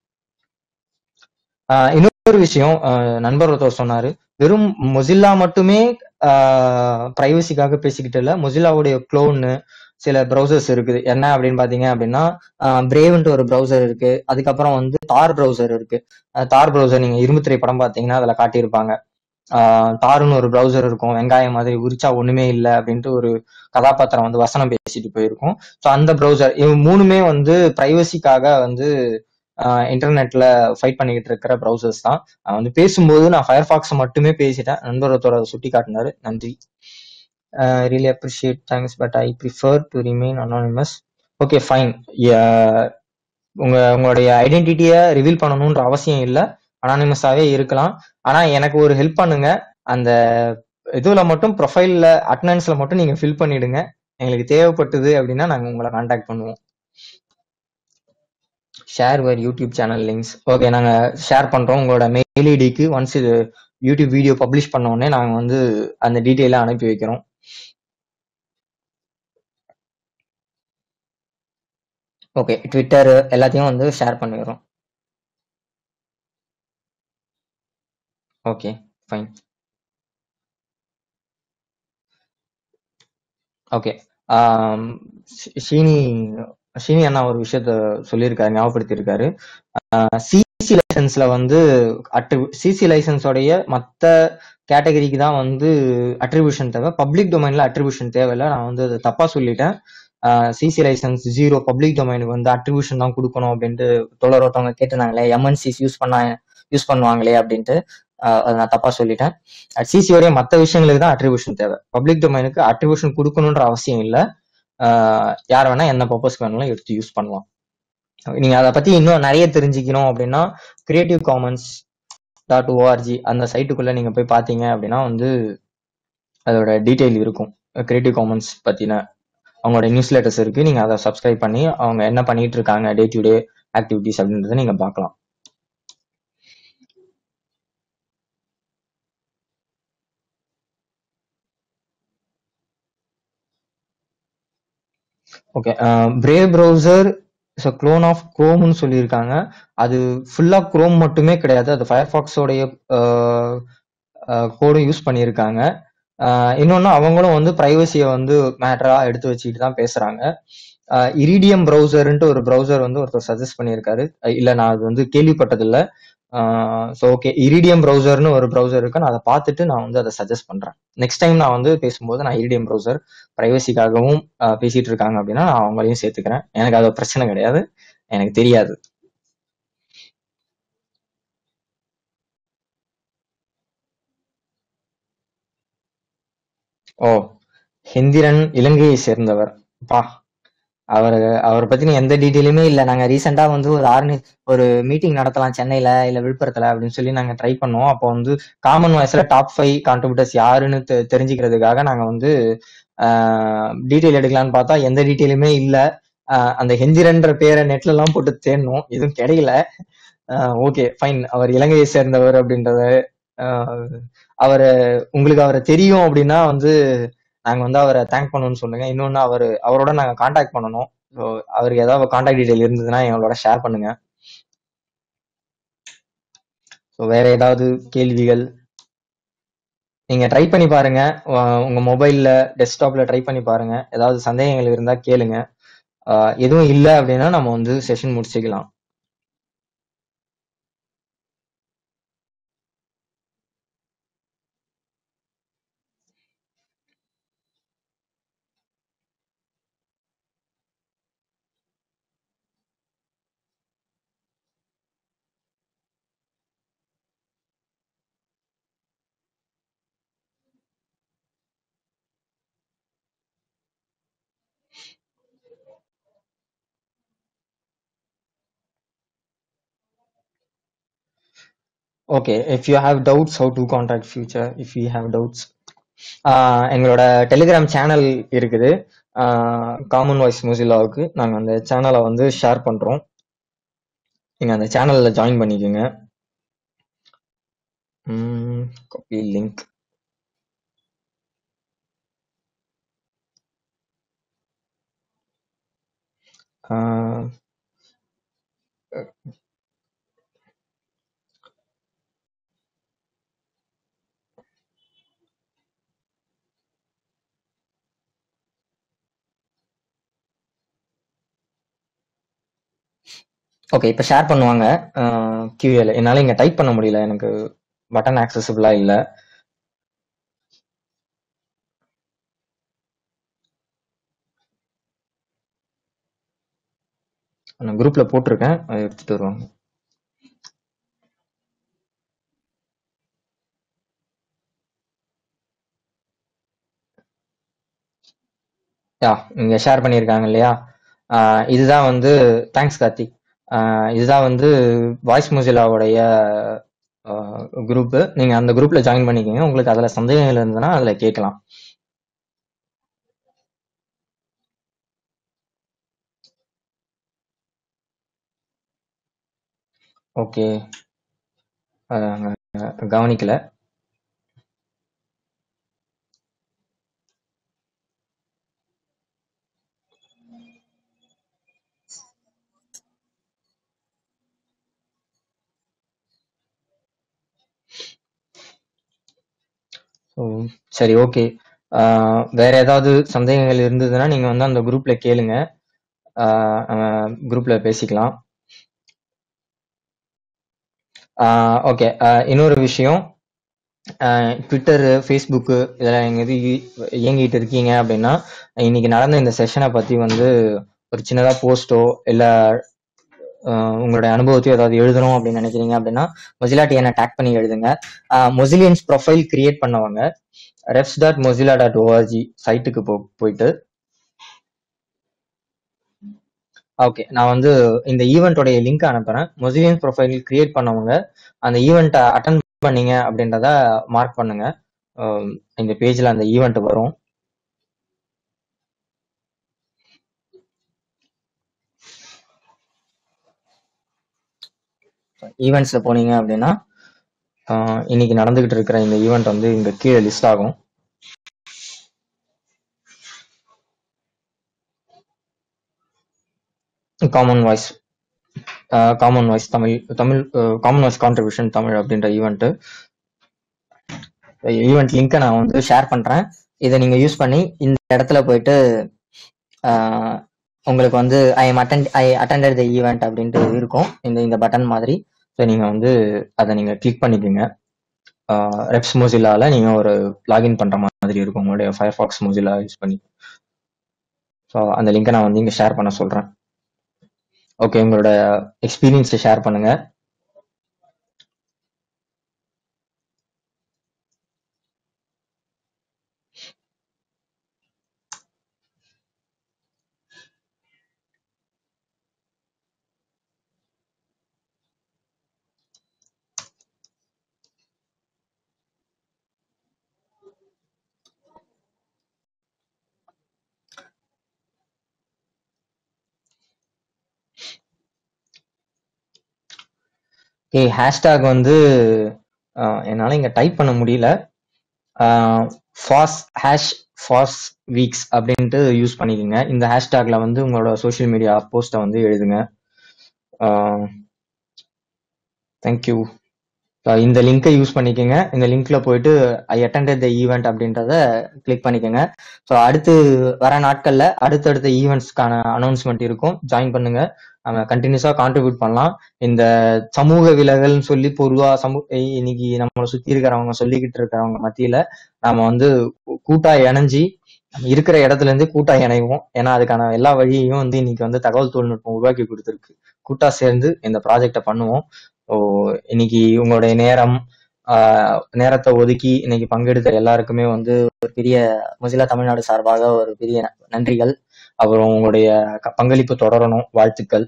இன்னொரு விஷயம் ஆஹ் நண்பர் ஒருத்தர் சொன்னாரு வெறும் மொசில்லா மட்டுமே பிரைவசிக்காக பேசிக்கிட்டு இல்ல மொசில்லாவுடைய க்ளோன்னு சில ப்ரௌசர்ஸ் இருக்குது என்ன அப்படின்னு பாத்தீங்க அப்படின்னா பிரேவ்ன்ட்டு ஒரு ப்ரௌசர் இருக்கு அதுக்கப்புறம் வந்து தார் ப்ரௌசர் இருக்கு அஹ் தார் ப்ரௌசர் நீங்க இரும்பு திரை படம் பாத்தீங்கன்னா அதுல காட்டியிருப்பாங்க ஆஹ் தாருன்னு ஒரு ப்ரௌசர் இருக்கும் வெங்காயம் மாதிரி உரிச்சா ஒண்ணுமே இல்லை அப்படின்ட்டு ஒரு கதாபாத்திரம் வந்து வசனம் பேசிட்டு போயிருக்கும் ஸோ அந்த ப்ரௌசர் இவங்க மூணுமே வந்து பிரைவசிக்காக வந்து இன்டர்நெட்ல ஃபைட் பண்ணிக்கிட்டு இருக்கிற ப்ரௌசர்ஸ் தான் நான் வந்து பேசும்போது நான் ஃபயர்ஃபாக்ஸ் மட்டுமே பேசிட்டேன் நண்பர் ஒருத்தர் அதை சுட்டி காட்டினாரு நன்றி really appreciate thanks but I prefer to remain anonymous okay fine உங்க உங்களுடைய ஐடென்டிட்டியை ரிவீல் பண்ணணுன்ற அவசியம் இல்லை அனானிமஸாவே இருக்கலாம் ஆனா எனக்கு ஒரு ஹெல்ப் பண்ணுங்க அந்த இதுல மட்டும் ப்ரொஃபைல்ல அட்டனன்ஸ்ல மட்டும் நீங்க ஃபில் பண்ணிடுங்க எங்களுக்கு தேவைப்பட்டது அப்படின்னா நாங்க உங்களை காண்டாக்ட் பண்ணுவோம் share our YouTube channel links okay நாங்க ஷேர் பண்றோம் உங்களோட மெயில் ஐடிக்கு ஒன்ஸ் இது யூடியூப் வீடியோ பப்ளிஷ் பண்ண உடனே நாங்க வந்து அந்த டீட்டெயில அனுப்பி வைக்கிறோம் ஓகே ட்விட்டர் எல்லாத்தையும் வந்து ஷேர் பண்ணிடுறோம் okay fine okay Sheeni Sheeni அண்ணா ஒரு விஷயத்த சொல்லியிருக்காரு ஞாபகப்படுத்தியிருக்காரு சிசி லைசன்ஸ்ல வந்து அட்ரி சிசி லைசன்ஸோடைய மற்ற கேட்டகரிக்கு தான் வந்து அட்ரிபியூஷன் தேவை பப்ளிக் டொமைன்ல அட்ரிபியூஷன் தேவையில்ல நான் வந்து அதை தப்பா சொல்லிட்டேன் சிசி லைசன்ஸ் ஜீரோ பப்ளிக் டொமைனுக்கு வந்து அட்ரிபியூஷன் தான் கொடுக்கணும் அப்படின்ட்டு தொடர் ஒருத்தவங்க கேட்டிருந்தாங்களே எம்என்சிஸ் யூஸ் பண்ண யூஸ் பண்ணுவாங்களே அப்படின்ட்டு ஆஹ் அதை நான் தப்பா சொல்லிட்டேன் சிசியோடைய மற்ற விஷயங்களுக்கு தான் அட்ரிபியூஷன் தேவை பப்ளிக் டொமைனுக்கு அட்ரிபியூஷன் கொடுக்கணுன்ற அவசியம் இல்லை யார் வேணா என்ன பர்பஸ்க்கு வேணாலும் எடுத்து யூஸ் பண்ணலாம் நீங்க அதை பத்தி இன்னும் நிறைய தெரிஞ்சுக்கணும் அப்படின்னா கிரியேட்டிவ் காமன்ஸ் டாட் ஓஆர்ஜி அந்த சைட்டுக்குள்ள நீங்க போய் பார்த்தீங்க அப்படின்னா வந்து அதோட டீட்டெயில் இருக்கும் கிரியேட்டிவ் காமன்ஸ் பத்தின அவங்களோட நியூஸ் லெட்டர்ஸ் இருக்கு நீங்க அதை சப்ஸ்கிரைப் பண்ணி அவங்க என்ன பண்ணிட்டு இருக்காங்க டே டு டே ஆக்டிவிட்டிஸ் அப்படின்றத நீங்க பார்க்கலாம் okay Brave browser is a clone of குரோம்னு சொல்லியிருக்காங்க அது ஃபுல்லா குரோம் மட்டுமே கிடையாது அது ஃபயர்ஃபாக்ஸோடைய கோடும் யூஸ் பண்ணியிருக்காங்க இன்னொன்று அவங்களும் வந்து ப்ரைவசியை வந்து மேட்டரா எடுத்து வச்சுக்கிட்டு தான் பேசுறாங்க இரிடியம் ப்ரௌசர்ன்ட்டு ஒரு ப்ரௌசர் வந்து ஒருத்தர் சஜஸ்ட் பண்ணியிருக்காரு இல்லை நான் அது வந்து கேள்விப்பட்டதில்லை ஸோ ஓகே இரிடியம் ப்ரௌசர்னு ஒரு ப்ரௌசர் இருக்கு நான் அதை பார்த்துட்டு நான் வந்து அதை சஜஸ்ட் பண்றேன் நெக்ஸ்ட் டைம் நான் வந்து பேசும்போது நான் இரிடியம் ப்ரௌசர் ப்ரைவசிக்காகவும் பேசிட்டு இருக்காங்க அப்படின்னா நான் அவங்களையும் சேர்த்துக்கிறேன் எனக்கு அது பிரச்சனை கிடையாது எனக்கு தெரியாது ஓ ஹிந்திரன் இலங்கையை சேர்ந்தவர் பா அவர் அவரை பத்தின எந்த டீட்டெயிலுமே இல்லை நாங்க ரீசெண்டா வந்து ஒரு ஆர்னி ஒரு மீட்டிங் நடத்தலாம் சென்னையில இல்ல விழுப்புரத்துல அப்படின்னு சொல்லி நாங்க ட்ரை பண்ணோம் அப்போ வந்து காமன் வாய்ஸ்ல டாப் ஃபைவ் கான்ட்ரிபியூட்டர்ஸ் யாருன்னு தெ- தெரிஞ்சுக்கிறதுக்காக நாங்க வந்து டீட்டெயில் எடுக்கலாம்னு பார்த்தா எந்த டீட்டெயிலுமே இல்லை அந்த ஹெந்திரன்ற பேரை நெட்ல எல்லாம் போட்டு தேடணும் எதுவும் கிடைக்கல ஓகே ஃபைன் அவர் இலங்கையை சேர்ந்தவர் அப்படின்றத அவர் உங்களுக்கு அவரை தெரியும் அப்படின்னா வந்து நாங்க வந்து அவரை தேங்க் பண்ணணும்னு சொல்லுங்க இன்னொன்னு அவர் அவரோட நாங்க காண்டாக்ட் பண்ணணும் ஸோ அவருக்கு ஏதாவது காண்டாக்ட் டீடைல் இருந்ததுன்னா எங்களோட ஷேர் பண்ணுங்க ஸோ வேற ஏதாவது கேள்விகள் நீங்க ட்ரை பண்ணி பாருங்க உ- உங்க மொபைல்ல டெஸ்க்டாப்ல ட்ரை பண்ணி பாருங்க ஏதாவது சந்தேகங்கள் இருந்தா கேளுங்க ஆஹ் எதுவும் இல்லை அப்படின்னா நம்ம வந்து செஷன் முடிச்சுக்கலாம் okay if you have doubts how to contact future if you have doubts எங்களோட டெலிகிராம் சேனல் இருக்குது காமன் வாய்ஸ் மூசிலாவுக்கு நாங்கள் அந்த சேனலை வந்து ஷேர் பண்ணுறோம் நீங்கள் அந்த சேனலில் ஜாயின் பண்ணிக்கோங்க காப்பி லிங்க் ஓகே இப்போ ஷேர் பண்ணுவாங்க கியூஏல என்னால் இங்கே டைப் பண்ண முடியல எனக்கு பட்டன் ஆக்சசிபிளாக இல்லை நான் குரூப்பில் போட்டிருக்கேன் அதை எடுத்துகிட்டு வருவாங்க யா இங்கே ஷேர் பண்ணியிருக்காங்க இல்லையா ஆஹ் இதுதான் வந்து தேங்க்ஸ் கார்த்திக் ஆஹ் இதுதான் வந்து வாய்ஸ் மூசிலாவுடைய குரூப்பு நீங்கள் அந்த குரூப்பில் ஜாயின் பண்ணிக்கோங்க உங்களுக்கு அதில் சந்தேகங்கள் இருந்ததுன்னா அதில் கேட்கலாம் ஓகே கவனிக்கல ஸோ சரி ஓகே வேற ஏதாவது சந்தேகங்கள் இருந்ததுன்னா நீங்கள் வந்து அந்த குரூப்பில் கேளுங்க குரூப்பில் பேசிக்கலாம் ஓகே இன்னொரு விஷயம் ட்விட்டர் ஃபேஸ்புக்கு இதெல்லாம் எங்கேயாவது இ- இயங்கிட்டு இருக்கீங்க அப்படின்னா இன்னைக்கு நடந்த இந்த செஷனை பற்றி வந்து ஒரு சின்னதாக போஸ்ட்டோ இல்லை உங்களுடைய அனுபவத்தையும் ஏதாவது எழுதணும் அப்படின்னு நினைக்கிறீங்க அப்படின்னா மொசிலா டிஎனை டேக் பண்ணி எழுதுங்க மொசிலியன்ஸ் ப்ரொஃபைல் கிரியேட் பண்ணவங்க reps dot Mozilla dot O R G சைட்டுக்கு போ போயிட்டு ஓகே நான் வந்து இந்த ஈவெண்ட்டோடைய லிங்க் அனுப்புறேன் மொசிலியன் ப்ரொஃபைல் கிரியேட் பண்ணவங்க அந்த ஈவெண்ட்டை அட்டன் பண்ணீங்க அப்படின்றத மார்க் பண்ணுங்க அஹ் இந்த பேஜ்ல அந்த ஈவெண்ட் வரும் ஈவெண்ட்ஸ்ல போனீங்க அப்படின்னா அஹ் இன்னைக்கு நடந்துகிட்டு இருக்கிற இந்த ஈவெண்ட் வந்து இங்க கீழே லிஸ்ட் ஆகும் common voice common voice Tamil Tamil common voice contribution Tamil அப்படின்ற ஈவெண்ட் ஈவெண்ட் லிங்கை நான் வந்து ஷேர் பண்றேன் இதை நீங்க யூஸ் பண்ணி இந்த இடத்துல போயிட்டு ஆஹ், உங்களுக்கு வந்து I am attend I attended the event அப்படின்ட்டு இருக்கும் இந்த இந்த பட்டன் மாதிரி ஸோ நீங்க வந்து அதை நீங்க கிளிக் பண்ணிக்கோங்க ரெப்ஸ் மோசிலால நீங்க ஒரு லாகின் பண்ற மாதிரி இருக்கும் உங்களுடைய ஃபயர்ஃபாக்ஸ் மோசிலா யூஸ் பண்ணி ஸோ அந்த லிங்கை நான் வந்து இங்க ஷேர் பண்ண சொல்றேன் ஓகே உங்களோட எக்ஸ்பீரியன்ஸை ஷேர் பண்ணுங்க ஓகே ஹேஷ்டாக் வந்து ஆஹ், என்னால இங்க டைப் பண்ண முடியல ஃபாஸ் ஹேஷ் ஃபாஸ் வீக்ஸ் அப்படின்ட்டு யூஸ் பண்ணிக்கோங்க இந்த ஹேஷ்டாக்ல வந்து உங்களோட சோஷியல் மீடியா போஸ்ட்டை வந்து எழுதுங்க தேங்க்யூ இந்த லிங்கை யூஸ் பண்ணிக்கோங்க இந்த லிங்க்ல போயிட்டு ஐ அட்டண்டட் த ஈவெண்ட் அப்படின்றத கிளிக் பண்ணிக்கோங்க ஸோ அடுத்து வர நாட்கள்ல அடுத்தடுத்த ஈவெண்ட்ஸ்க்கான அனௌன்ஸ்மெண்ட் இருக்கும் ஜாயின் பண்ணுங்க நம்ம கண்டினியூஸா கான்ட்ரிபியூட் பண்ணலாம் இந்த சமூக விலகல்னு சொல்லி பொதுவா சமூக இன்னைக்கு நம்மளை சுத்தி இருக்கிறவங்க சொல்லிக்கிட்டு இருக்கிறவங்க மத்தியில நாம வந்து கூட்டா இணைஞ்சி நம்ம இருக்கிற இடத்துல இருந்து கூட்டா இணைவோம் ஏன்னா அதுக்கான எல்லா வழியையும் வந்து இன்னைக்கு வந்து தகவல் தொழில்நுட்பம் உருவாக்கி கொடுத்துருக்கு கூட்டா சேர்ந்து இந்த ப்ராஜெக்டை பண்ணுவோம் ஸோ இன்னைக்கு உங்களுடைய நேரம் ஆஹ் நேரத்தை ஒதுக்கி இன்னைக்கு பங்கெடுத்த எல்லாருக்குமே வந்து ஒரு பெரிய மொசிலா தமிழ்நாடு சார்பாக ஒரு பெரிய நன்றிகள் அப்புறம் உங்களுடைய க- பங்களிப்பு தொடரணும் வாழ்த்துக்கள்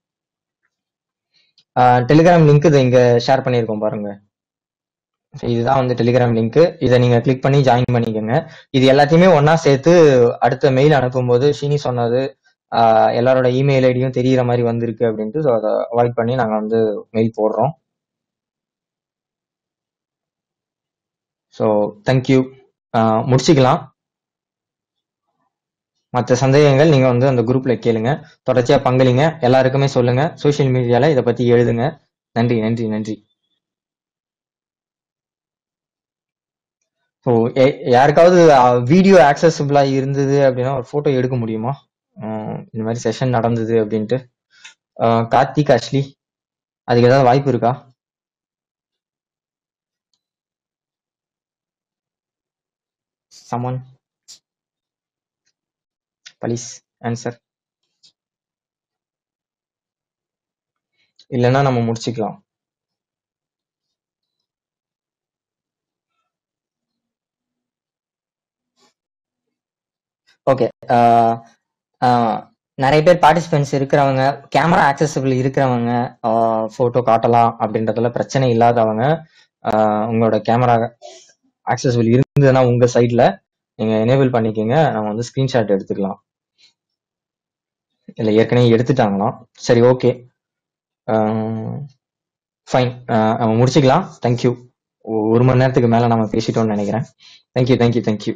டெலிகிராம் லிங்க் இதை இங்க ஷேர் பண்ணியிருக்கோம் பாருங்க So இதுதான் வந்து டெலிகிராம் லிங்க் இதை நீங்க கிளிக் பண்ணி ஜாயின் பண்ணிக்கோங்க இது எல்லாத்தையுமே ஒண்ணா சேர்த்து அடுத்த மெயில் அனுப்பும்போது ஷினி சொன்னது ஆஹ் எல்லாரோட இமெயில் ஐடியும் தெரியற மாதிரி வந்திருக்கு அப்படின்ட்டு ஸோ அதை அவாய்ட் பண்ணி நாங்க வந்து மெயில் போடுறோம் ஸோ தேங்க்யூ முடிச்சுக்கலாம் மற்ற சந்தேகங்கள் நீங்க வந்து அந்த குரூப்ல கேளுங்க தொடர்ச்சியா பங்களிங்க எல்லாருக்குமே சொல்லுங்க சோஷியல் மீடியால இதை பத்தி எழுதுங்க நன்றி நன்றி நன்றி ஸோ யாருக்காவது வீடியோ ஆக்சசபிளா இருந்தது அப்படின்னா ஒரு போட்டோ எடுக்க முடியுமா அஹ் இந்த மாதிரி செஷன் நடந்தது அப்படின்ட்டு அஹ் கார்த்திக் அஷ்லி அதுக்கு ஏதாவது வாய்ப்பு இருக்கா சமன் ப்ளீஸ் ஆன்சர் இல்லைன்னா நம்ம முடிச்சுக்கலாம் ஓகே நிறைய பேர் பார்ட்டிசிபென்ட்ஸ் இருக்கிறவங்க கேமரா ஆக்சசபிள் இருக்கிறவங்க ஃபோட்டோ காட்டலாம் அப்படின்றதுல பிரச்சனை இல்லாதவங்க ஆஹ் உங்களோட கேமரா ஆக்சசபிள் இருந்ததுன்னா உங்க சைட்ல நீங்க எனேபிள் பண்ணிக்கோங்க நம்ம வந்து ஸ்கிரீன்ஷாட் எடுத்துக்கலாம் இல்லை ஏற்கனவே எடுத்துட்டாங்களாம் சரி ஓகே ஃபைன் நம்ம முடிச்சுக்கலாம் தேங்க்யூ ஒரு மணி நேரத்துக்கு மேல நம்ம பேசிட்டோம்னு நினைக்கிறேன் தேங்க்யூ தேங்க்யூ தேங்க்யூ